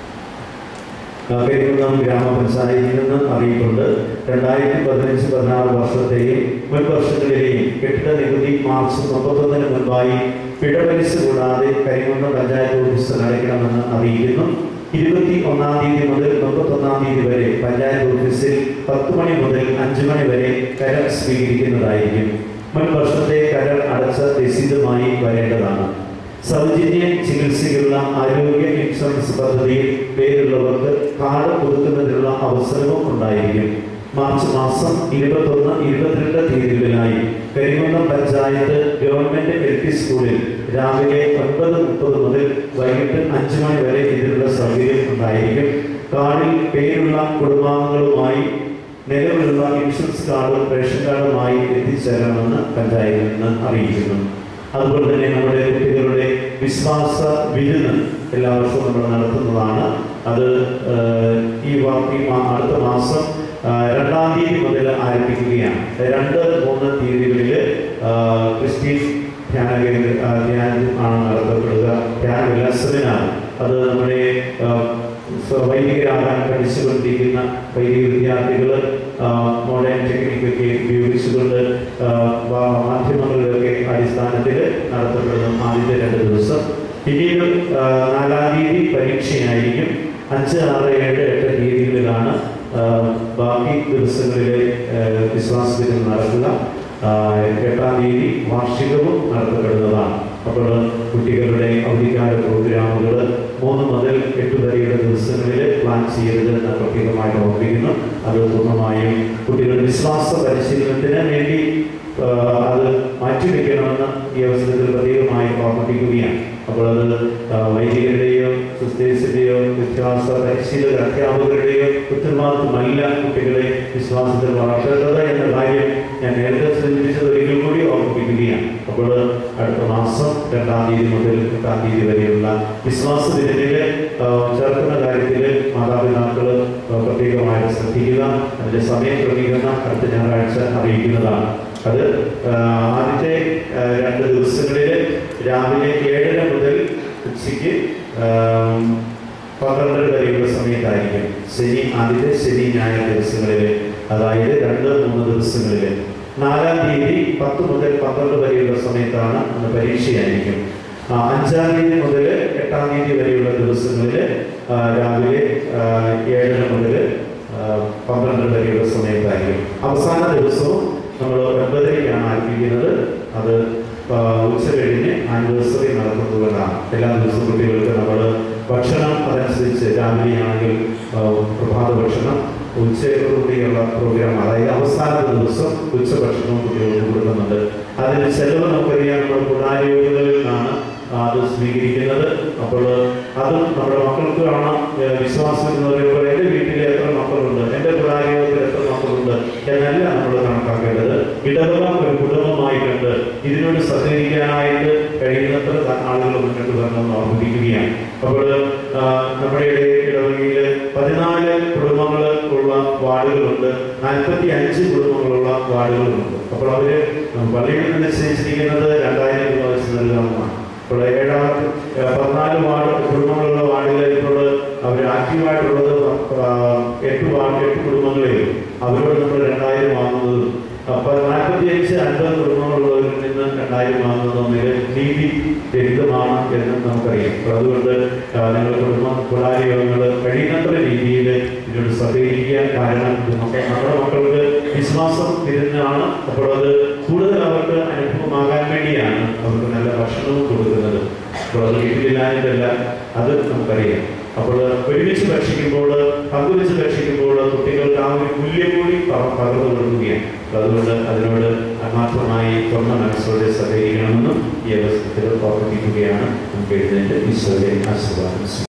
കരിക്കുന്നം ഗ്രാമപഞ്ചായത്തിൽ നിന്ന് അറിയിട്ടുണ്ട് രണ്ടായിരത്തി പതിനഞ്ച് പതിനാറ് വർഷത്തെയും മുൻ വർഷങ്ങളിലെയും കെട്ടിട നികുതി മാർച്ച് മുപ്പത്തൊന്നിന് മുൻപായി പിഴപലിശ കൂടാതെ കരിക്കുന്നം പഞ്ചായത്ത് ഓഫീസിൽ അടയ്ക്കണമെന്ന് അറിയിക്കുന്നു ഇരുപത്തി ഒന്നാം തീയതി മുതൽ മുപ്പത്തൊന്നാം തീയതി വരെ പഞ്ചായത്ത് ഓഫീസിൽ പത്ത് മണി മുതൽ അഞ്ച് മണി വരെ കരം സ്വീകരിക്കുന്നതായിരിക്കും മുൻ വർഷത്തെ കരം അടച്ച രസീതുമായി വരേണ്ടതാണ് സൗജന്യ ചികിത്സയ്ക്കുള്ള ആരോഗ്യ ഇൻഷുറൻസ് പദ്ധതിയിൽ പേരുള്ളവർക്ക് കാർഡ് പുതുക്കുന്നതിനുള്ള അവസരവും ഉണ്ടായിരിക്കും മാർച്ച് മാസം ഇരുപത്തൊന്ന് ഇരുപത്തിരണ്ട് തീയതികളിലായി Karikunnam panchayat government L P സ്കൂളിൽ രാവിലെ ഒൻപത് മുപ്പത് മുതൽ വൈകിട്ട് അഞ്ച് മണി വരെ ഇതിനുള്ള സൗകര്യം ഉണ്ടായിരിക്കും കാർഡിൽ പേരുള്ള കുടുംബാംഗങ്ങളുമായി നിലവിലുള്ള ഇൻഷുറൻസ് കാർഡും റേഷൻ കാർഡുമായി എത്തിച്ചേരണമെന്ന് പഞ്ചായത്തിൽ നിന്ന് അറിയിക്കുന്നു അതുപോലെ തന്നെ നമ്മുടെ കുട്ടികളുടെ വിശ്വാസ വിരുന്ന് എല്ലാ വർഷവും നമ്മൾ നടത്തുന്നതാണ് അത് ആഹ്, ഈ വ- ഈ മാ- അടുത്ത മാസം ആഹ്, രണ്ടാം തീയതി മുതൽ ആരംഭിക്കുകയാണ് രണ്ട് മൂന്ന് തീയതികളിൽ ആഹ്, ക്രിസ്ത്യൻ ധ്യാന കേന്ദ്ര ആഹ്, ധ്യാനം ആണ് നടത്തപ്പെടുക ധ്യാനമില്ല സെമിനാർ അത് നമ്മുടെ ആഹ്, സ്വ- വൈദികരാകാൻ പഠിച്ചുകൊണ്ടിരിക്കുന്ന വൈദിക വിദ്യാർത്ഥികൾ മോഡേൺ ടെക്നിക്കൊക്കെ ഉപയോഗിച്ചുകൊണ്ട് ആ, വാ- മാധ്യമങ്ങളിലൊക്കെ അടിസ്ഥാനത്തിൽ നടത്തപ്പെടുന്ന ആദ്യത്തെ രണ്ട് ദിവസം പിന്നീട് ആ, നാലാം തീയതി പരീക്ഷയായിരിക്കും അഞ്ച് ആറ് ഏഴ് എട്ട് തീയതികളിലാണ് ആ, ബാക്കി ദിവസങ്ങളിലെ വിശ്വാസത്തിൽ നടക്കുക ആ, എട്ടാം തീയതി വാർഷികവും നടത്തപ്പെടുന്നതാണ് അപ്പോൾ കുട്ടികളുടെ അവധിക്കാല പ്രോഗ്രാമുകൾ മൂന്ന് മുതൽ എട്ട് വരെയുള്ള ദിവസങ്ങളിൽ പ്ലാൻ ചെയ്യരുത് എന്ന് പ്രത്യേകമായിട്ട് ഓർമ്മിക്കുന്നു അത് പൂർണ്ണമായും കുട്ടികളുടെ വിശ്വാസ പരിശീലനത്തിന് വേണ്ടി ആ, അത് മാറ്റിവെക്കണമെന്ന് ഈ അവസരത്തിൽ പ്രത്യേകമായി ഓർമ്മിപ്പിക്കുകയാണ് അപ്പോൾ അത് ആ, വൈദികരുടെയോ സിസ്റ്റേഴ്സിന്റെയോ വിശ്വാസ പരിശീലക അധ്യാപകരുടെയോ ഉത്തരവാദിത്വമല്ല കുട്ടികളെ വിശ്വാസത്തിൽ വളർത്തേണ്ടത് എന്ന കാര്യം ഞാൻ നേരത്തെ സൂചിപ്പിച്ചത് ഒരിക്കൽ കൂടി ഓർമ്മിപ്പിക്കുകയാണ് അപ്പോൾ അടുത്ത മാസം രണ്ടാം തീയതി മുതൽ എട്ടാം തീയതി വരെയുള്ള വിശ്വാസ ദിനത്തിൽ ചേർക്കുന്ന കാര്യത്തിൽ മാതാപിതാക്കൾ പ്രത്യേകമായിട്ട് ശ്രദ്ധിക്കുക അതിന്റെ സമയം ക്രമീകരണം അടുത്ത ഞായറാഴ്ച അറിയിക്കുന്നതാണ് അത് ആ, ആദ്യത്തെ ആ, രണ്ട് ദിവസങ്ങളിൽ രാവിലെ ഏഴര മുതൽ ഉച്ചയ്ക്ക് ആ, പന്ത്രണ്ടര വരെയുള്ള സമയത്തായിരിക്കും ശനി ആദ്യത്തെ ശനി ഞായർ ദിവസങ്ങളിൽ അതായത് രണ്ട് മൂന്ന് ദിവസങ്ങളിൽ നാലാം തീയതി പത്ത് മുതൽ പന്ത്രണ്ട് വരെയുള്ള സമയത്താണ് അന്ന് പരീക്ഷയായിരിക്കും ആ, അഞ്ചാം തീയതി മുതൽ എട്ടാം തീയതി വരെയുള്ള ദിവസങ്ങളിൽ ആ, രാവിലെ ആ, ഏഴര മുതൽ ആ, പന്ത്രണ്ട് വരെയുള്ള സമയത്തായിരിക്കും അവസാന ദിവസവും നമ്മൾ ഒൻപതരയ്ക്കാണ് ആരംഭിക്കുന്നത് അത് ആ, ഉച്ച കഴിഞ്ഞ് ആനിവേഴ്സറി നടത്തുന്നതുകൊണ്ടാണ് എല്ലാ ദിവസവും കുട്ടികൾക്ക് നമ്മൾ ഭക്ഷണം അതനുസരിച്ച് രാവിലെ ആണെങ്കിൽ ആ, പ്രഭാത ഭക്ഷണം ഉച്ചയോടുകൂടിയുള്ള പ്രോഗ്രാം അതായത് അവസാനത്തെ ദിവസം ഉച്ചഭക്ഷണവും കുട്ടികൾക്ക് കൊടുക്കുന്നുണ്ട് അതിന് ചെലവ് നമുക്കറിയാം നമ്മുടെ പുനാരോഗ്യങ്ങളിൽ നിന്നാണ് അത് സ്വീകരിക്കുന്നത് അപ്പോൾ അതും നമ്മുടെ മക്കൾക്ക് കാണാം ഏഹ് വിശ്വാസം എന്ന് പറയുമ്പോൾ എൻ്റെ വീട്ടിൽ എത്ര മക്കളുണ്ട് എൻ്റെ പുരായോഗത്തിൽ എത്ര മക്കളുണ്ട് എന്നല്ല നമ്മൾ കണക്കാക്കേണ്ടത് ഇടവക ഒരു കുടുംബമായിട്ടുണ്ട് ഇതിനോട് സഹകരിക്കാനായിട്ട് കഴിയുന്നത്ര ആളുകൾ മുന്നോട്ട് വരണമെന്ന് ഓർമ്മിപ്പിക്കുകയാണ് അപ്പോൾ ആ, നമ്മുടെ ഇടയിൽ ഇടവകയിൽ പതിനാല് കുടുംബങ്ങൾ ഉള്ള വാർഡുകളുണ്ട് നാൽപ്പത്തി അഞ്ച് കുടുംബങ്ങളുള്ള വാർഡുകളുണ്ട് അപ്പോൾ അവര് പള്ളിയിൽ നിന്ന് നിശ്ചയിച്ചിരിക്കുന്നത് രണ്ടായിരം രൂപ വെച്ച് നൽകാവുന്നതാണ് ഇപ്പോൾ ഏഴാമത്തെ ഏഹ് പതിനാല് വാർഡ് കുടുംബങ്ങളുള്ള വാർഡിൽ ഇപ്പോൾ അവർ ആക്റ്റീവായിട്ടുള്ളത് ആ, എട്ട് വാർഡ് എട്ട് കുടുംബങ്ങളെ അവരോട് നമ്മൾ രണ്ടായിരം വാങ്ങുന്നത് അപ്പൊ നാൽപ്പത്തി അഞ്ച് അൻപത് കുടുംബങ്ങളുള്ളവരിൽ നിന്ന് രണ്ടായിരം വാങ്ങുന്നത് തമ്മിൽ നീതി രഹിതമാണ് എന്ന് നമുക്കറിയാം അപ്പോൾ അതുകൊണ്ട് ആ, നിങ്ങൾ കുടുംബ കുടാരിയോഗങ്ങൾ കഴിയുന്നത്ര രീതിയിൽ ഇതിനോട് സഹകരിക്കുക കാരണം ഇത് മക്ക- നമ്മുടെ മക്കൾക്ക് വിശ്വാസം തരുന്നതാണ് അപ്പോൾ അത് കൂടുതൽ അവർക്ക് അനുഭവമാകാൻ വേണ്ടിയാണ് അവർക്ക് നല്ല ഭക്ഷണവും കൊടുക്കുന്നത് അപ്പോൾ അത് വീട്ടിലില്ലാഞ്ഞിട്ടല്ല അത് നമുക്കറിയാം അപ്പോൾ ഒരുമിച്ച് ഭക്ഷിക്കുമ്പോൾ പങ്കുവെച്ച് ഭക്ഷിക്കുമ്പോൾ കുട്ടികൾക്ക് ആ ഒരു മൂല്യം കൂടി പ- പകർന്നു കൊടുക്കുകയാണ് അപ്പോൾ അതുകൊണ്ട് അതിനോട് ആത്മാർത്ഥമായി തുറന്ന മനസ്സോടെ സഹകരിക്കണമെന്നും ഈ അവസരത്തിൽ ഓർമ്മിപ്പിക്കുകയാണ് നമുക്ക് എഴുന്നേറ്റ് ഈശോയെ ആശീർവാദം